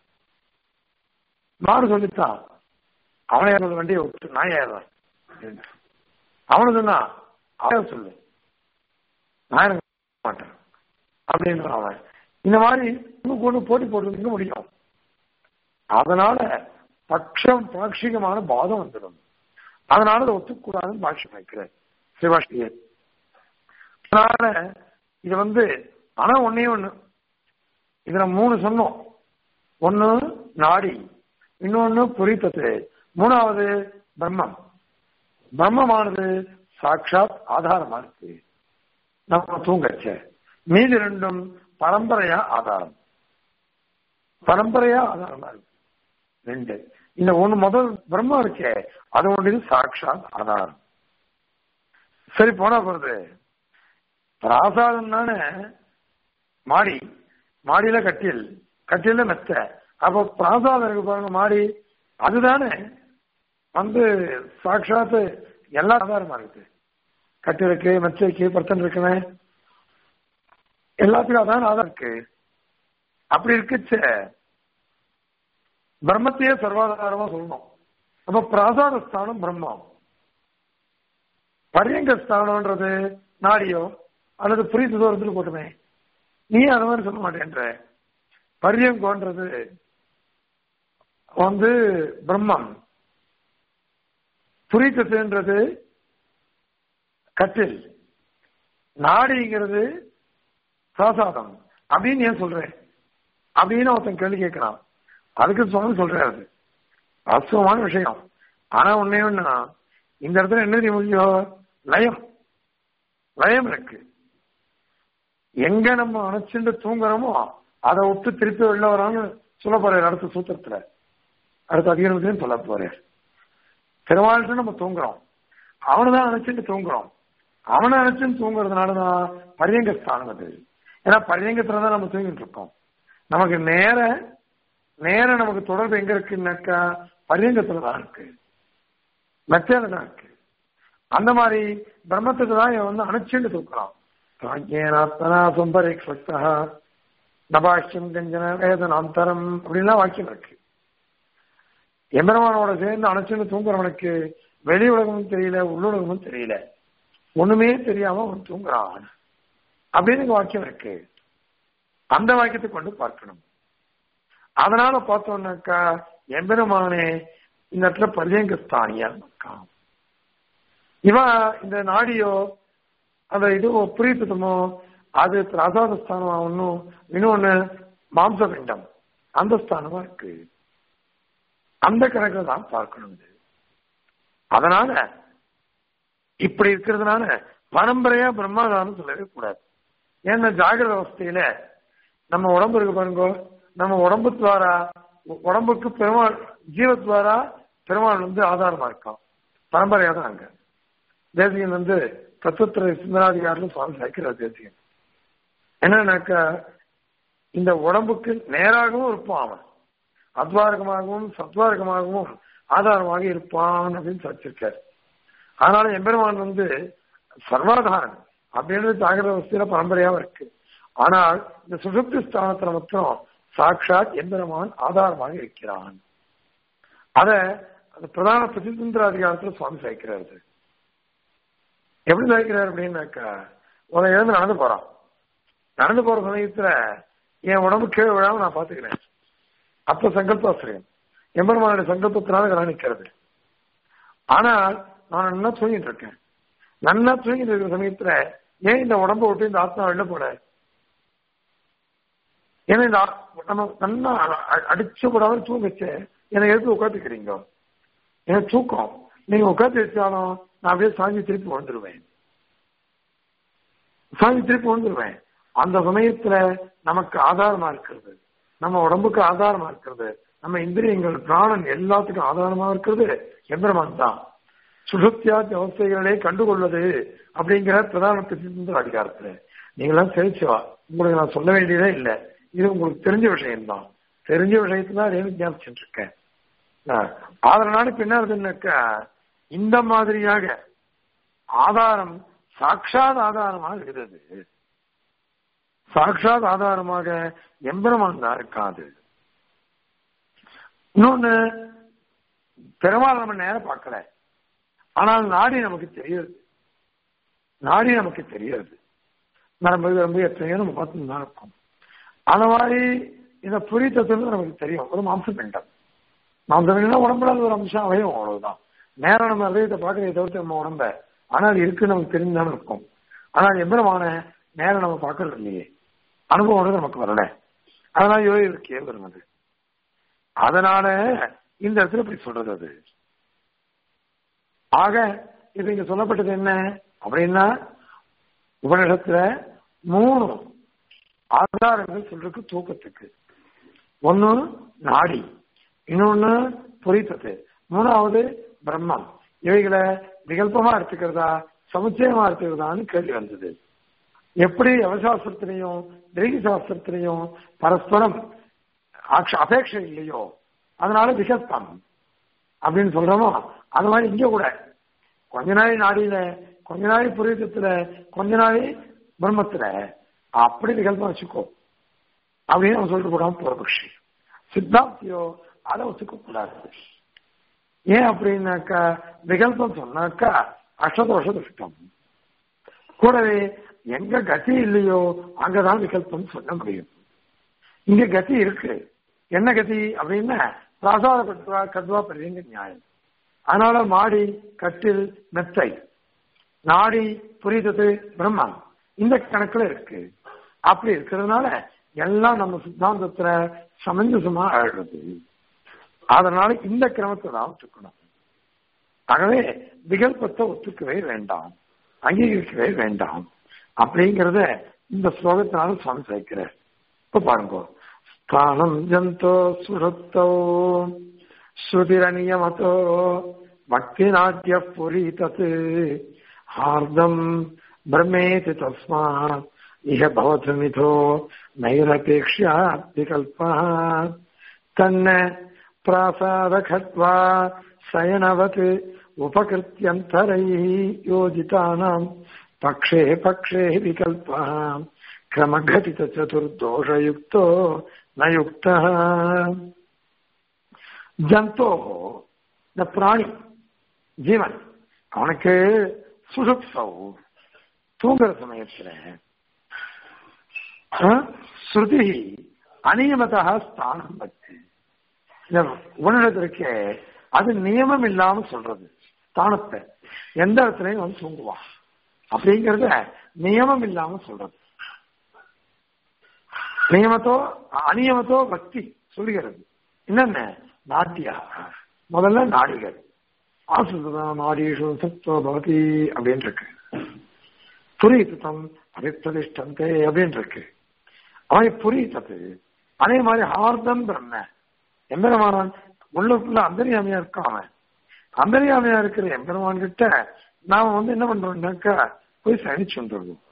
மாடு சொல்லித்தான் அவனை ஏற வண்டியை விட்டு நான் ஏறுறேன் அவனு சொன்னா அவன் சொல்லு நான் இறங்க மாட்டேன் அப்படின்னு அவன் இந்த மாதிரி கொண்டு போட்டி போட்டு முடியும் அதனால பட்சம் பாட்சிகமான பாதம் வந்துடும் அதனால அதை ஒத்துக்கூடாதுன்னு பாஷ்யம் வைக்கிறார் சிவாஷ்டியர் அதனால இது வந்து ஆனா ஒன்னே ஒண்ணு இதுல மூணு சொன்னோம் ஒண்ணு நாடி இன்னொன்னு புரித்தது மூணாவது பிரம்மம் பிரம்மமானது சாட்சாத் ஆதாரமா இருக்கு நம்ம தூங்கச்ச மீதி ரெண்டும் பரம்பரையா ஆதாரம் பரம்பரையா ஆதாரமா இருக்கு ரெண்டு இந்த ஒண்ணு முதல் பிரம்மம் இருக்கே அது ஒன்று சாட்சாத் ஆதாரம் சரி போனா போறது பிராசாதம் தானே மாடி மாடியில கட்டில் கட்டில மெத்த அப்போ பிராசாதம் இருக்கு பாருங்க மாடி அதுதானே வந்து சாட்சாத்து எல்லா ஆதாரமா இருக்கு கட்டிலுக்கு மெச்சைக்கு பர்த்தன் இருக்குமே எல்லாத்துக்கும் அதான் ஆதாரம் இருக்கு அப்படி இருக்குச்ச பிரம்மத்தையே சர்வாதாரமா சொல்லணும் அப்ப பிராசாத ஸ்தானம் பிரம்மம் பரியங்க ஸ்தானம்ன்றது நாடியோ அல்லது புரிந்து தூரத்தில் போட்டுமே நீ அந்த மாதிரி சொல்ல மாட்டேன்ற பரியங்கோன்றது வந்து பிரம்மம் புரித்ததுன்றது கட்டில் நாடிங்கிறது சாசாதம் அப்படின்னு ஏன் சொல்றேன் அப்படின்னு ஒருத்தன் கேள்வி கேட்கிறான் அதுக்கு சுவாமி சொல்றாரு வாஸ்தவமான விஷயம் ஆனா ஒன்னே ஒண்ணுனா இந்த இடத்துல என்ன தெரியும் முடியும் லயம் லயம் இருக்கு எங்க நம்ம அணைச்சுட்டு தூங்குறோமோ அதை விட்டு திருப்பி வெளில வரான்னு சொல்ல போறாரு அடுத்த சூத்திரத்துல அடுத்த அதிகாரத்தையும் சொல்ல போறாரு பெருமாள்கிட்ட நம்ம தூங்குறோம் அவனைதான் அணைச்சிட்டு தூங்குறோம் அவனை அணைச்சுன்னு தூங்குறதுனாலதான் பரியங்க ஸ்தானம் அது ஏன்னா பரியங்கத்துல தான் நம்ம தூங்கிட்டு இருக்கோம் நமக்கு நேர நேர நமக்கு தொடர்பு எங்க இருக்குன்னாக்கா பரியங்கத்துல தான் இருக்கு மெத்தேல தான் இருக்கு அந்த மாதிரி பிரம்மத்துக்கு தான் இவன் வந்து அணைச்சுட்டு தூக்குறான் பிராஜ்யனாத்மனா சும்பரேக்ஷா நபாஷ்யம் கஞ்சன வேதனாந்தரம் அப்படின்லாம் வாக்கியம் இருக்கு எம்பெருமானோட சேர்ந்து அணைச்சுன்னு தூங்குறவனுக்கு வெளி உலகமும் தெரியல உள்ளுலகமும் தெரியல ஒண்ணுமே தெரியாம அவன் தூங்குறான் அப்படின்னு வாக்கியம் இருக்கு அந்த வாக்கியத்தை கொண்டு பார்க்கணும் அதனால பார்த்தோம்னாக்கா எம்பெருமானே இந்த இடத்துல பரியங்க ஸ்தானியா இருக்கான் இவன் இந்த நாடியோ அந்த இது புரியுத்தமோ அது பிரசாத ஸ்தானம் ஒன்னும் இன்னொன்னு மாம்ச பிண்டம் அந்த ஸ்தானமா இருக்கு அந்த கணக்கில் தான் பார்க்கணும் இது அதனால இப்படி இருக்கிறதுனால பரம்பரையா பிரம்மாதானம் சொல்லவே கூடாது ஏன்னா ஜாகிரத அவஸ்தையில நம்ம உடம்பு இருக்கு பாருங்க நம்ம உடம்பு துவாரா உடம்புக்கு பெருமாள் ஜீவத்வாரா பெருமாள் வந்து ஆதாரமா இருக்கான் பரம்பரையா தான் அங்க தேசியன் வந்து தத்துவத்திர சிந்தனாதிகாரில் சுவாமி சாய்க்கிறார் தேசியன் என்னன்னாக்கா இந்த உடம்புக்கு நேராகவும் இருப்பான் அவன் அத்வாரகமாகவும் சத்வாரகமாகவும் ஆதாரமாக இருப்பான் அப்படின்னு சாச்சிருக்காரு அதனால எம்பெருமான் வந்து சர்வாதாரன் அப்படின்றது ஜாகிரத அவஸ்தையில பரம்பரையாவும் இருக்கு ஆனால் இந்த சுசுப்தி ஸ்தானத்துல மட்டும் சாட்சாத் எம்பெருமான் ஆதாரமாக இருக்கிறான் அத அந்த பிரதான பிரதிதந்திர அதிகாரத்துல சுவாமி சாய்க்கிறாரு எப்படி சாய்க்கிறார் அப்படின்னாக்கா உன எழுந்து நடந்து போறான் நடந்து போற சமயத்துல என் உடம்பு கீழே விழாம நான் பாத்துக்கிறேன் அப்ப சங்கல்பாசிரியம் எம்பெருமானுடைய சங்கல்பத்தினால இதெல்லாம் நிக்கிறது ஆனால் நான் நல்லா தூங்கிட்டு இருக்கேன் நல்லா தூங்கிட்டு இருக்கிற சமயத்துல ஏன் இந்த உடம்ப விட்டு இந்த ஆத்மா வெளில போட ஏன்னா இந்த நம்ம நல்லா அடிச்சு கூடாது தூங்கிச்சு என்னை எடுத்து உட்காந்துக்கிறீங்க எனக்கு தூக்கம் நீங்க உட்காந்து வச்சாலும் நான் அப்படியே சாஞ்சி திருப்பி வந்துடுவேன் சாஞ்சி திருப்பி வந்துடுவேன் அந்த சமயத்துல நமக்கு ஆதாரமா இருக்கிறது நம்ம உடம்புக்கு ஆதாரமா இருக்கிறது நம்ம இந்திரியங்கள் பிராணன் எல்லாத்துக்கும் ஆதாரமா இருக்கிறது எம்பெருமான் தான் சுசுத்தியாத்தி அவஸ்தைகளே கண்டுகொள்வது அப்படிங்கிற பிரதான பிரதிநிதி அதிகாரத்துல நீங்களாம் செழிச்சுவா உங்களுக்கு நான் சொல்ல வேண்டியதே இல்லை இது உங்களுக்கு தெரிஞ்ச விஷயம்தான் தெரிஞ்ச விஷயத்தை தான் ரேணு ஞாபகிச்சுட்டு இருக்கேன் அதனால பின்னாருன்னாக்கா இந்த மாதிரியாக ஆதாரம் சாட்சாத் ஆதாரமாக இருக்கிறது சாட்சாத் ஆதாரமாக எம்பெருமான் தான் இருக்காது இன்னொன்னு பெருமாள் நம்ம நேரம் பார்க்கல ஆனால் நாடி நமக்கு தெரியாது நாடி நமக்கு தெரியாது நரம்பு நரம்பு எத்தனையோ நம்ம பார்த்து தான் இருக்கோம் அந்த மாதிரி இந்த புரித்தத்துல நமக்கு தெரியும் ஒரு மாம்ச பிண்டம் மாம்ச பிண்டம் உடம்புல ஒரு அம்சம் அவயம் அவ்வளவுதான் நேரம் நம்ம ஹதயத்தை பார்க்கறதை தவிர்த்து நம்ம உடம்ப ஆனால் இருக்கு நமக்கு தெரிஞ்சுதானே இருக்கும் ஆனால் எவ்வளவான நேரம் நம்ம பார்க்கறது இல்லையே அனுபவம் நமக்கு வரல அதனால யோகி இருக்கே வருவது அதனால இந்த இடத்துல இப்படி சொல்றது அது ஆக இது இங்க சொல்லப்பட்டது என்ன அப்படின்னா உபனிடத்துல மூணு ஆதாரங்கள் சொல்றதுக்கு தூக்கத்துக்கு ஒன்னு நாடி இன்னொன்னு புரித்தது மூணாவது பிரம்மம் இவைகளை விகல்பமா எடுத்துக்கிறதா சமுச்சயமா எடுத்துக்கிறதான்னு கேள்வி வந்தது எப்படி அவசாஸ்திரத்திலையும் திரீகி சாஸ்திரத்திலையும் பரஸ்பரம் அபேட்சை இல்லையோ அதனால விகல்பம் அப்படின்னு சொல்றோமோ அது மாதிரி இங்க கூட கொஞ்ச நாள் நாடியில கொஞ்ச நாள் புரிதத்துல கொஞ்ச நாள் பிரம்மத்துல அப்படி விகல்பம் வச்சுக்கோ அப்படின்னு அவன் சொல்லிட்டு போடாம பூர்வபக்ஷி சித்தாந்தியோ அதை ஒத்துக்க கூடாது ஏன் அப்படின்னாக்கா விகல்பம் சொன்னாக்கா அஷ்டதோஷ துஷ்டம் கூடவே எங்க கதி இல்லையோ அங்கதான் விகல்பம் சொல்ல முடியும் இங்க கதி இருக்கு என்ன கதி அப்படின்னா பிராசாத கத்வா கத்வா பெரியங்க நியாயம் அதனால மாடி கட்டில் மெத்தை நாடி புரிதது பிரம்மம் இந்த கணக்குல இருக்கு அப்படி இருக்கிறதுனால எல்லாம் நம்ம சித்தாந்தத்துல சமஞ்சசமா ஆயிடுறது அதனால இந்த கிரமத்தை தான் ஒத்துக்கணும் ஆகவே விகல்பத்தை ஒத்துக்கவே வேண்டாம் அங்கீகரிக்கவே வேண்டாம் அப்படிங்கறத இந்த ஸ்லோகத்தினால சுவாமி சேர்க்கிறார் இப்ப பாருங்க ஸ்தானம் ஜந்தோ சுஷுப்தோ ஸ்ருதிரநியமதோ பக்தி நாட்டிய புரி தத் ஹார்தம் பிரம்மேதி தஸ்மாத் இஹ பவத்மிதோ நைரபேக்ஷ்யா விகல்பः தன்ன प्रासादखट्वा शयनवत् उपकृत्यन्तरैः योजितानाम् पक्षे पक्षे विकल्पः क्रमघटितचतुर्दोषयुक्तो न युक्तः ஜந்தோ இந்த பிராணி ஜீவன் அவனுக்கு சுசுப்சவ் தூங்குற சமயத்துல ஸ்ருதி அநியமதா ஸ்தானம் பற்றி இந்த உணர்வதற்கு அது நியமம் இல்லாம சொல்றது ஸ்தானத்தை எந்த இடத்துலயும் வந்து தூங்குவான் அப்படிங்கறத நியமம் இல்லாம சொல்றது நியமத்தோ அநியமத்தோ பக்தி சொல்லுகிறது என்னென்ன நாட்டியா முதல்ல நாடிகள் ஆசுதான் நாடீஷு சத்துவ பவதி அப்படின்னு இருக்கு புரியுத்தம் அபிப்பிரதிஷ்டந்தே அப்படின்னு இருக்கு அவன் புரியுத்தது அதே மாதிரி ஹார்தம் பிரம்ம எம்பெருமானான் உள்ளுக்குள்ள அந்தரியாமையா இருக்கான் அவன் அந்தரியாமையா இருக்கிற எம்பெருமான் கிட்ட நாம வந்து என்ன பண்றோம்னாக்கா போய் சயனிச்சு வந்துடுவோம்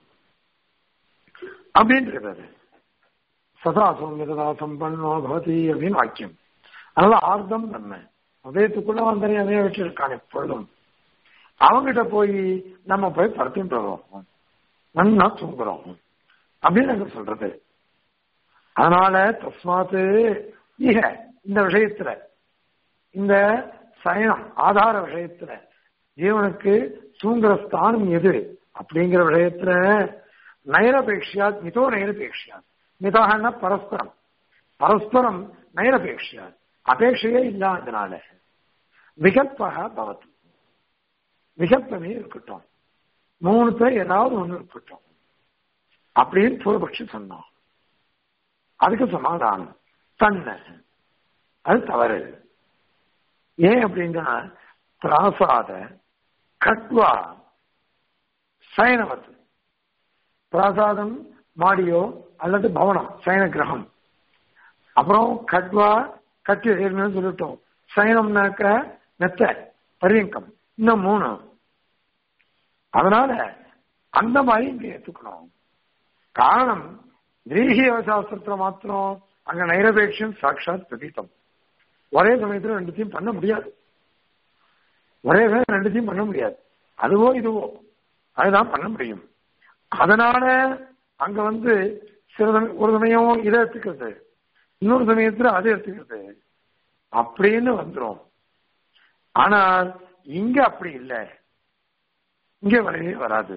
அப்படின்றது சதா சௌமியதா சம்பன்னோ பவதி அப்படின்னு வாக்கியம் அதனால ஆர்த்தம் நம்ம உதயத்துக்குள்ள அந்தரியாமையா வச்சு இருக்கான் எப்பொழுதும் அவங்கிட்ட போய் நம்ம போய் படுத்துட்டு வரோம் நன்னா தூங்குறோம் அப்படின்னு எனக்கு சொல்றது அதனால தஸ்மாத்து ஈக இந்த விஷயத்துல இந்த சயனம் ஆதார விஷயத்துல ஜீவனுக்கு தூங்குற ஸ்தானம் எது அப்படிங்கிற விஷயத்துல நயரபேட்சியா மிதோ நயரபேட்சியா மிதாகன்னா பரஸ்பரம் பரஸ்பரம் நயரபேட்சியா அபேட்சையே இல்லாததுனால விகல்பக பவத்து விகல்பமே இருக்கட்டும் மூணு பேர் ஏதாவது ஒண்ணு இருக்கட்டும் அப்படின்னு பூர்வபக்ஷி சொன்னான் அதுக்கு சமாதானம் தன்னை அது தவறு ஏன் அப்படின்னா பிராசாத கட்வா சயனவத்து பிராசாதம் மாடியோ அல்லது பவனம் சயன கிரகம் அப்புறம் கட்வா கட்டி ஏற்கனவே சொல்லிட்டோம் சயனம்னாக்க மெத்த பரியங்கம் இன்னும் மூணு அதனால அந்த மாதிரி இங்க ஏத்துக்கணும் காரணம் திரீகிய சாஸ்திரத்துல மாத்திரம் அங்க நைரபேட்சம் சாட்சாத் பிரதீபம் ஒரே சமயத்துல ரெண்டுத்தையும் பண்ண முடியாது ஒரே சமயம் ரெண்டுத்தையும் பண்ண முடியாது அதுவோ இதுவோ அதுதான் பண்ண முடியும் அதனால அங்க வந்து சில சமயம் ஒரு சமயம் இதை எடுத்துக்கிறது இன்னொரு சமயத்துல அதை எடுத்துக்கிறது அப்படின்னு வந்துரும் ஆனால் இங்க அப்படி இல்லை இங்க வரவே வராது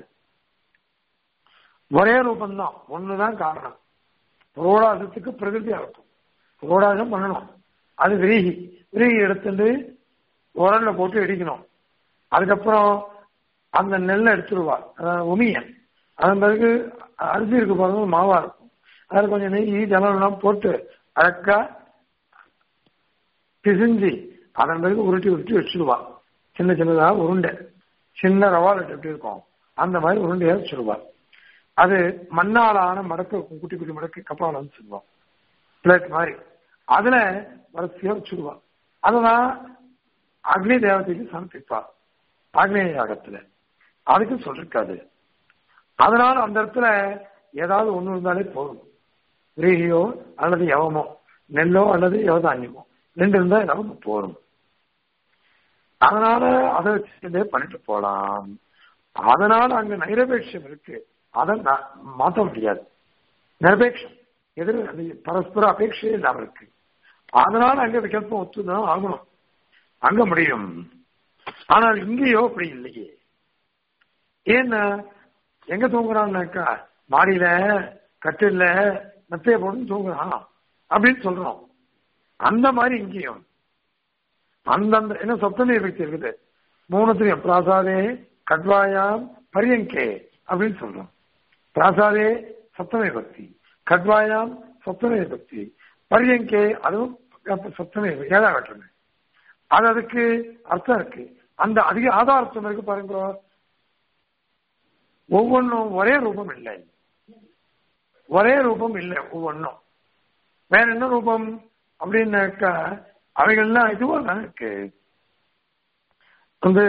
ஒரே ரூபம்தான் ஒண்ணுதான் காரணம் புரோடாசத்துக்கு பிரகிருதி அர்த்தம் புரோடாசம் பண்ணணும் அது விரீகி விரீகி எடுத்துட்டு உரல்ல போட்டு இடிக்கணும் அதுக்கப்புறம் அந்த நெல்லை எடுத்துருவா அதாவது உமியன் அதன் பிறகு அரிசி இருக்கு பாருங்க மாவா இருக்கும் அதில் கொஞ்சம் நெய் ஜலம் எல்லாம் போட்டு அழக்கா பிசிஞ்சு அதன் பிறகு உருட்டி உருட்டி வச்சிருவா சின்ன சின்னதாக உருண்டை சின்ன ரவாலட் எப்படி இருக்கும் அந்த மாதிரி உருண்டையா சுடுவார் அது மண்ணாலான மடக்கு குட்டி குட்டி மடக்கு கப்பாலம் சொல்லுவோம் பிளேட் மாதிரி அதுல வரிசையா வச்சுடுவா அதுதான் அக்னி தேவதைக்கு சமர்ப்பிப்பார் ஆக்னேய யாகத்துல அதுக்கு சொல்லிருக்காது அதனால அந்த இடத்துல ஏதாவது ஒண்ணு இருந்தாலே போதும் விரீகியோ அல்லது யவமோ நெல்லோ அல்லது யவதானியமோ ரெண்டு இருந்தா நமக்கு போதும் அதனால அதை வச்சுட்டே பண்ணிட்டு போலாம் அதனால அங்க நைரபேட்சம் இருக்கு அதை மாற்ற முடியாது நிரபேட்சம் எதிர் அது பரஸ்பர அபேட்சையே இல்லாம இருக்கு அதனால அங்க விகல்பம் ஒத்துதான் ஆகணும் அங்க முடியும் ஆனால் இங்கேயோ அப்படி இல்லையே ஏன்னா எங்க தூங்குறான்னாக்கா மாடியில கட்டில மெத்தைய போட்டு தூங்குறான் அப்படின்னு சொல்றோம் அந்த மாதிரி இங்கேயும் அந்தந்த என்ன சப்தமே விபக்தி இருக்குது மூணுத்திலையும் பிராசாதே கட்வாயாம் பரியங்கே அப்படின்னு சொல்றோம் பிராசாதே சப்தமே பக்தி கட்வாயாம் சப்தமே பக்தி பரியங்கே அதுவும் சப்தமே ஏழாம் கட்டமே அது அதுக்கு அர்த்தம் இருக்கு அந்த அதிக ஆதாரத்தம் இருக்கு பாருங்க ஒவ்வொன்றும் ஒரே ரூபம் இல்லை ஒரே ரூபம் இல்லை ஒவ்வொன்றும் வேற என்ன ரூபம் அப்படின்னாக்கா அவைகள்லாம் இதுவா தான் இருக்கு வந்து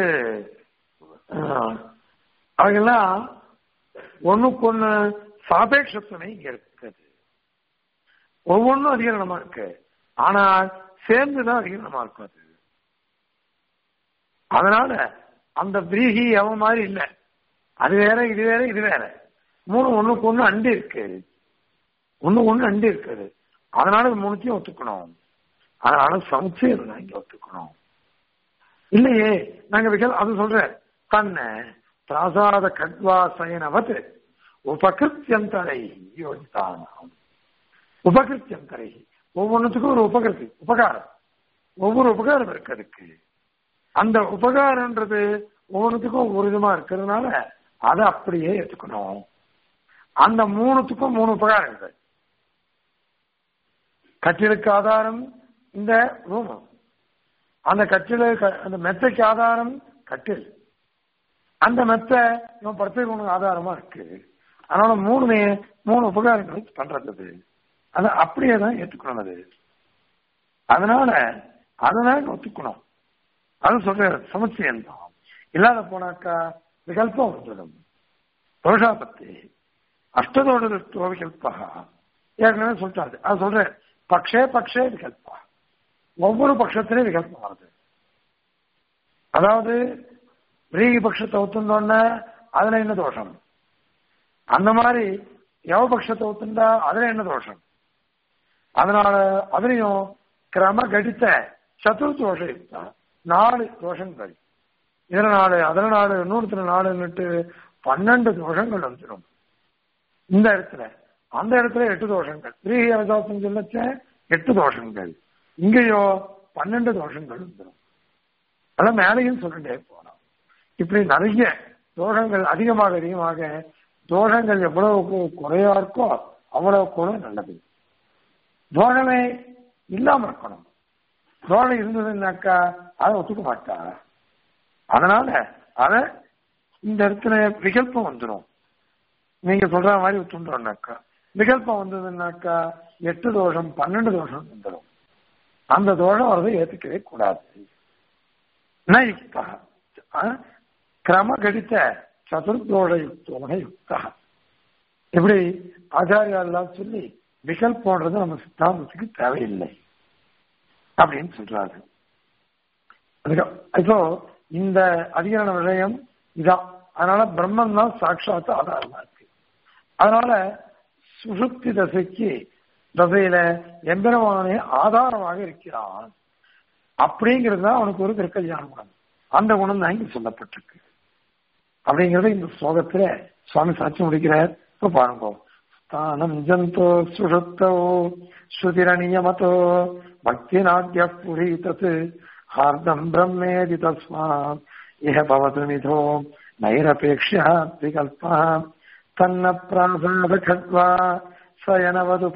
அவைகள்லாம் ஒண்ணுக்கு ஒண்ணு சாபேட்சத்துணை இங்க இருக்குது ஒவ்வொன்றும் அதிகரணமா இருக்கு ஆனால் சேர்ந்துதான் அதிகரணமா இருக்கும் அது அதனால அந்த பிரீகி அவன் மாதிரி இல்லை அது வேற இது வேற இது வேற மூணு ஒண்ணுக்கு ஒண்ணு அண்டு இருக்கு ஒண்ணு ஒண்ணு அண்டு இருக்குது அதனால மூணுத்தையும் ஒத்துக்கணும் அதனால சமுச்சயம் தான் இங்க ஒத்துக்கணும் இல்லையே நாங்க விகல் அது சொல்றேன் தன்னை பிராசாத கட்வாசயனவத் உபகிருத்தியந்தரை யோசித்தானாம் உபகிருத்தியந்தரை ஒவ்வொன்றுத்துக்கும் ஒரு உபகிருத்தி உபகாரம் ஒவ்வொரு உபகாரம் இருக்கு அதுக்கு அந்த உபகாரம்ன்றது ஒவ்வொன்றுத்துக்கும் ஒவ்வொரு விதமா இருக்கிறதுனால அதை அப்படியே எடுத்துக்கணும் அந்த மூணுத்துக்கும் மூணு உபகாரம் இருக்கு கட்டிலுக்கு ஆதாரம் இந்த ரூம் அந்த கட்டில அந்த மெத்தைக்கு ஆதாரம் கட்டில் அந்த மெத்தை இவன் படத்துக்கு உனக்கு ஆதாரமா இருக்கு அதனால மூணுமே மூணு உபகாரங்கள் பண்றது அது அப்படியே தான் ஏற்றுக்கணும் அது அதனால அதனால ஒத்துக்கணும் அது சொல்ற சமச்சயம் தான் இல்லாத போனாக்கா விகல்பம் வந்துடும் தோஷாபத்தி அஷ்டதோட விகல்பா ஏற்கனவே சொல்லிட்டாரு அது சொல்றேன் பக்ஷே பக்ஷே விகல்பா ஒவ்வொரு பட்சத்திலையும் விகல்பம் வருது அதாவது ரீகி பட்சத்தை ஒத்துந்தோன்னா அதுல என்ன தோஷம் அந்த மாதிரி யவ பட்சத்தை ஒத்துண்டா அதுல என்ன தோஷம் அதனால அதுலயும் கிரம கடித்த சதுர்த்த தோஷம் யுக்தா நாலு தோஷங்கள் இதுல நாலு அதுல நாலு நூறுத்துல நாலுன்னுட்டு பன்னெண்டு தோஷங்கள் வந்துடும் இந்த இடத்துல அந்த இடத்துல எட்டு தோஷங்கள் ரீகி அவதாசம் சொல்லச்ச எட்டு தோஷங்கள் இங்கேயோ பன்னெண்டு தோஷங்கள் வந்துடும் அதான் மேலையும் சொல்லிட்டே போனோம் இப்படி நிறைய தோஷங்கள் அதிகமாக அதிகமாக தோஷங்கள் எவ்வளவு குறையா இருக்கோ அவ்வளவு கூட நல்லது தோஷமே இல்லாம இருக்கணும் தோஷம் இருந்ததுன்னாக்கா அதை ஒத்துக்க மாட்டா அதனால அத இந்த இடத்துல விகல்பம் வந்துடும் நீங்க சொல்ற மாதிரி ஒத்துன்றோம்னாக்கா விகல்பம் வந்ததுன்னாக்கா எட்டு தோஷம் பன்னெண்டு தோஷம் வந்துடும் அந்த தோஷம் வரதை ஏத்துக்கவே கூடாது யுக்தா கிரம கடித்த சதுர்தோஷ யுக்தோக யுக்தா இப்படி ஆச்சாரியாலாம் சொல்லி விகல்பம்ன்றது நம்ம சித்தாந்தத்துக்கு தேவையில்லை அப்படின்னு சொல்றாரு இப்போ இந்த அதிகரண விஷயம் இதான் அதனால பிரம்மன் தான் சாட்சாத்து ஆதாரமா இருக்கு அதனால சுசுப்தி தசைக்கு தசையில எம்பெருமானே ஆதாரமாக இருக்கிறான் அப்படிங்கிறது தான் அவனுக்கு ஒரு திருக்கல்யாண குணம் அந்த குணம் தான் இங்க சொல்லப்பட்டிருக்கு அப்படிங்கறத இந்த ஸ்லோகத்துல சுவாமி சாட்சி முடிக்கிறார் இப்ப பாருங்க ஸ்தானம் ஜந்தோ சுஷுப்தோ ஸ்ருதிரணியமதோ பக்தி நாட்ய புரி தத் ஹார்தம் பிரம்மேதி தஸ்மாத் இஹ பவது மிதோ நைரபேக்ஷா விகல்பா தன்ன பிராசாத கட்வா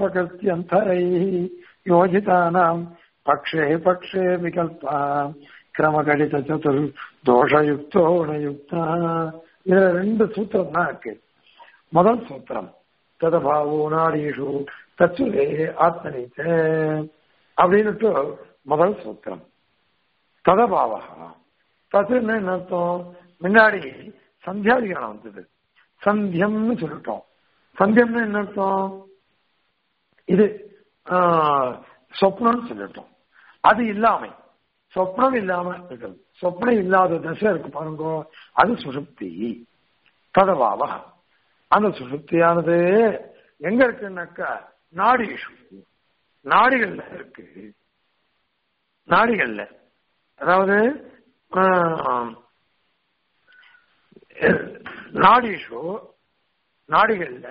சயனவதுபகத்தியந்தரை யோஜிதானாம் பக்ஷே பக்ஷே விகல்பா கிரமகடித சதுர் தோஷயுக்தோ குணயுக்தா இதுல ரெண்டு சூத்திரம் தான் இருக்கு முதல் சூத்திரம் ததபாவோ நாடீஷு தச்சுரே ஆத்மனித்த அப்படின்னுட்டு முதல் சூத்திரம் ததபாவா தத்துன்னு என்ன அர்த்தம் முன்னாடி சந்தியாதிகாரம் வந்தது சந்தியம்னு சொல்லிட்டோம் சந்தியம்னு என்ன அர்த்தம் இது சொப்னம்னு சொல்லிட்டோம் அது இல்லாமை சொப்னம் இல்லாம இருக்கிறது சொப்னம் இல்லாத தசை இருக்கு பாருங்க அது சுசுப்தி ததவாவா அந்த சுசுப்தியானது எங்க இருக்குன்னாக்கா நாடிஷு நாடிகள்ல இருக்கு நாடிகள்ல அதாவது நாடிஷு நாடிகள்ல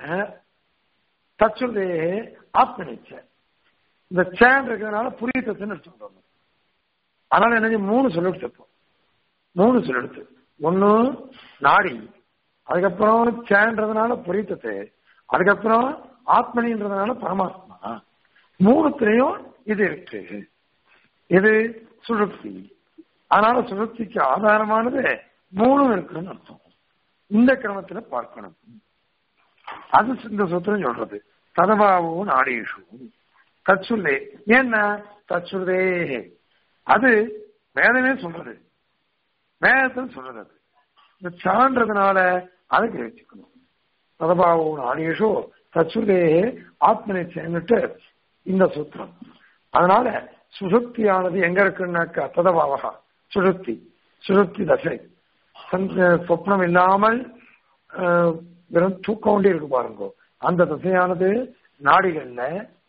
தச்சுதே ஆத்மனிச்ச இந்த சேன் இருக்கிறதுனால புரியத்தன்னு சொல்றோம் அதனால என்ன மூணு சொல்லிடுச்சு இப்போ மூணு சொல்லிடுச்சு ஒன்னு நாடி அதுக்கப்புறம் சேன்றதுனால புரியத்தது அதுக்கப்புறம் ஆத்மனின்றதுனால பரமாத்மா மூணுத்திலையும் இது இருக்கு இது சுழுப்தி அதனால சுழுப்திக்கு ஆதாரமானது மூணும் இருக்குன்னு அர்த்தம் இந்த கிரமத்துல பார்க்கணும் அது இந்த சூத்திரம் சொல்றது ததபாவோ நாடீஷு தச்சுல்லே ஏன்னா தச்சுதே அது வேதமே சொல்றது வேதத்தில் சொல்றது அது இந்த சான்றதுனால அதை கிரகிச்சுக்கணும் ததபாவோ நாடீஷோ தச்சுதே ஆத்மனை சேர்ந்துட்டு இந்த சூத்திரம் அதனால சுசுப்தியானது எங்க இருக்குன்னாக்கா ததபாவகா சுசுப்தி சுசுப்தி தசை சொப்னம் இல்லாமல் வெறும் தூக்கம் கொண்டே இருக்கு பாருங்க அந்த தசையானது நாடிகள்ல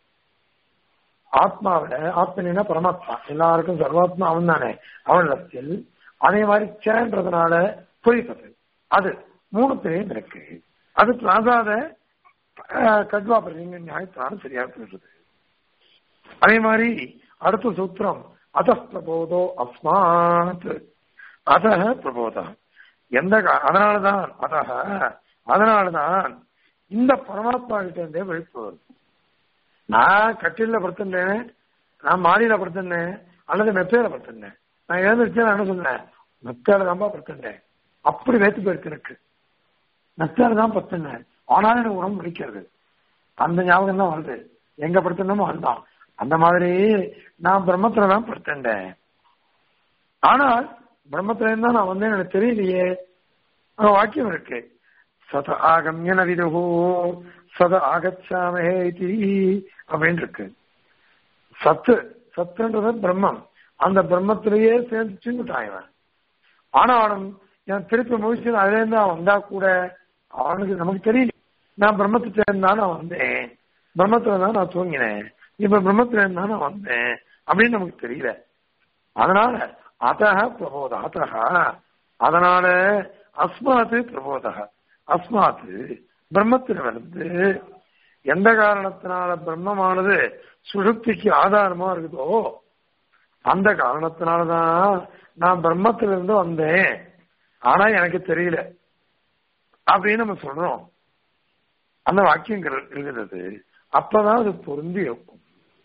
ஆத்மாவில ஆத்மனா பரமாத்மா எல்லாருக்கும் சர்வாத்மா அவன் தானே அவனிடத்தில் அதே மாதிரி சேர்ன்றதுனால புரிப்பது அது மூணுத்திலையும் இருக்கு அது பிராசாத கட்வா பிரதிங்க நியாயத்தினால சரியா போயிடுறது அதே மாதிரி அடுத்த சூத்திரம் அத பிரபோதோ அஸ்மாத் அத பிரபோதம் எந்த அதனாலதான் அதக அதனாலதான் இந்த பரமாத்மா கிட்ட இருந்தே விழிப்பு வருது நான் கட்டில படுத்திருந்தேன் நான் மாடியில படுத்திருந்தேன் அல்லது மெத்தையில படுத்திருந்தேன் நான் எழுந்திருச்சு நான் என்ன சொன்னேன் மெத்தையில தான்ப்பா படுத்திருந்தேன் அப்படி வேத்து போயிருக்கு எனக்கு மெத்தையில தான் படுத்திருந்தேன் ஆனாலும் எனக்கு உடம்பு பிடிக்கிறது அந்த ஞாபகம் தான் வருது எங்க படுத்திருந்தோமோ அதுதான் அந்த மாதிரி நான் பிரம்மத்துல தான் படுத்திருந்தேன் ஆனால் பிரம்மத்துல இருந்தா நான் வந்தேன் எனக்கு தெரியலையே வாக்கியம் இருக்கு சத ஆகம்யன விதுகு சத ஆகச்சாமஹே அப்படின்னு இருக்கு சத்து சத்துன்றது பிரம்மம் அந்த பிரம்மத்திலேயே சேர்ந்து சிந்துட்டான் இவன் ஆனாலும் என் திருப்பி முயற்சி அதுல இருந்து அவன் வந்தா கூட அவனுக்கு நமக்கு தெரியல நான் பிரம்மத்தை சேர்ந்தா நான் வந்தேன் பிரம்மத்துல தான் நான் தூங்கினேன் இப்ப பிரம்மத்துல இருந்தா நான் வந்தேன் அப்படின்னு நமக்கு தெரியல அதனால அத்தக பிரபோத அத்தக அதனால அஸ்மாத்து பிரபோதக அஸ்மாத்து பிரம்மத்திலிருந்து எந்த காரணத்தினால பிரம்மமானது சுழுப்திக்கு ஆதாரமா இருக்குதோ அந்த காரணத்தினாலதான் நான் பிரம்மத்திலிருந்து வந்தேன் ஆனா எனக்கு தெரியல அப்படின்னு நம்ம சொல்றோம் அந்த வாக்கியங்கள் இருக்கிறது அப்பதான் அது பொருந்தி இருக்கும்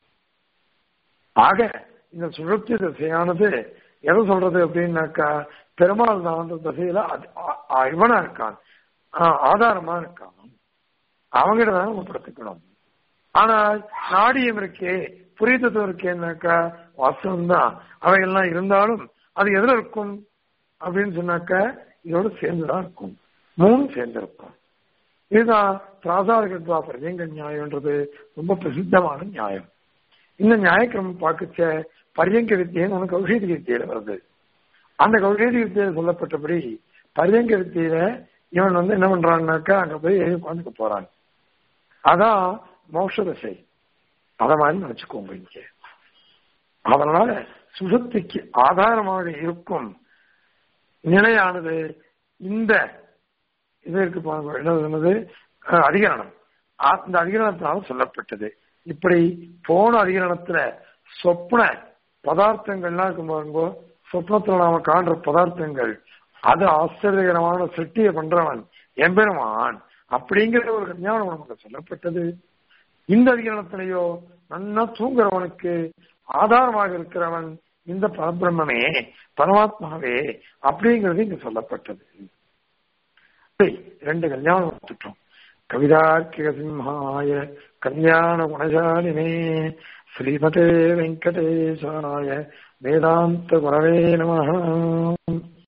ஆக இந்த சுழற்சி திசையானது எதை சொல்றது அப்படின்னாக்கா பெருமாள் தான் அந்த திசையில இவனா இருக்கான் ஆதாரமா இருக்கான் அவங்கிட்ட தான் நம்ம படுத்துக்கணும் ஆனால் நாடியம் இருக்கே புரிதத்துவம் இருக்கேன்னாக்கா வாஸ்தவம் தான் அவைகள்லாம் இருந்தாலும் அது எதுல இருக்கும் அப்படின்னு சொன்னாக்கா இதோட சேர்ந்துதான் இருக்கும் மூணு சேர்ந்து இருக்கும் இதுதான் பிராசாதிகத்வா பிரதிங்க நியாயம்ன்றது ரொம்ப பிரசித்தமான நியாயம் இந்த நியாயக்கிரமம் பார்க்கச்ச பரியங்க வித்தியன்னு ஒன்று கௌஷேதி வித்தியில வருது அந்த கௌஷேதி வித்தியில சொல்லப்பட்டபடி பரியங்க வித்தியில இவன் வந்து என்ன பண்றான்னாக்கா அங்க போய் உட்காந்துக்க போறான் அதான் மோஷ தசை அத மாதிரி நினைச்சுக்கோங்க இங்க அதனால சுசுப்திக்கு ஆதாரமாக இருக்கும் நிலையானது இந்த இது இருக்கு பாருங்க என்னது அதிகரணம் அந்த அதிகரணத்தினால சொல்லப்பட்டது இப்படி போன அதிகரணத்துல சொப்ன பதார்த்தங்கள்லாம் இருக்கும் பாருங்க சொப்னத்துல நாம காண்ற பதார்த்தங்கள் அது ஆச்சரியகரமான சிருஷ்டியை பண்றவன் எம்பெருமான் அப்படிங்கிற ஒரு கல்யாணம் நமக்கு சொல்லப்பட்டது இந்த அதிகரணத்திலேயோ நன்னா தூங்குறவனுக்கு ஆதாரமாக இருக்கிறவன் இந்த பரபிரம்மே பரமாத்மாவே அப்படிங்கிறது இங்க சொல்லப்பட்டது சரி, ரெண்டு கல்யாணம் பார்த்துட்டோம் கவிதார்க்கிக சிம்ஹாய கல்யாண குணசாலினே ஸ்ரீமதே வெங்கடேசாய வேதாந்த குரவே நம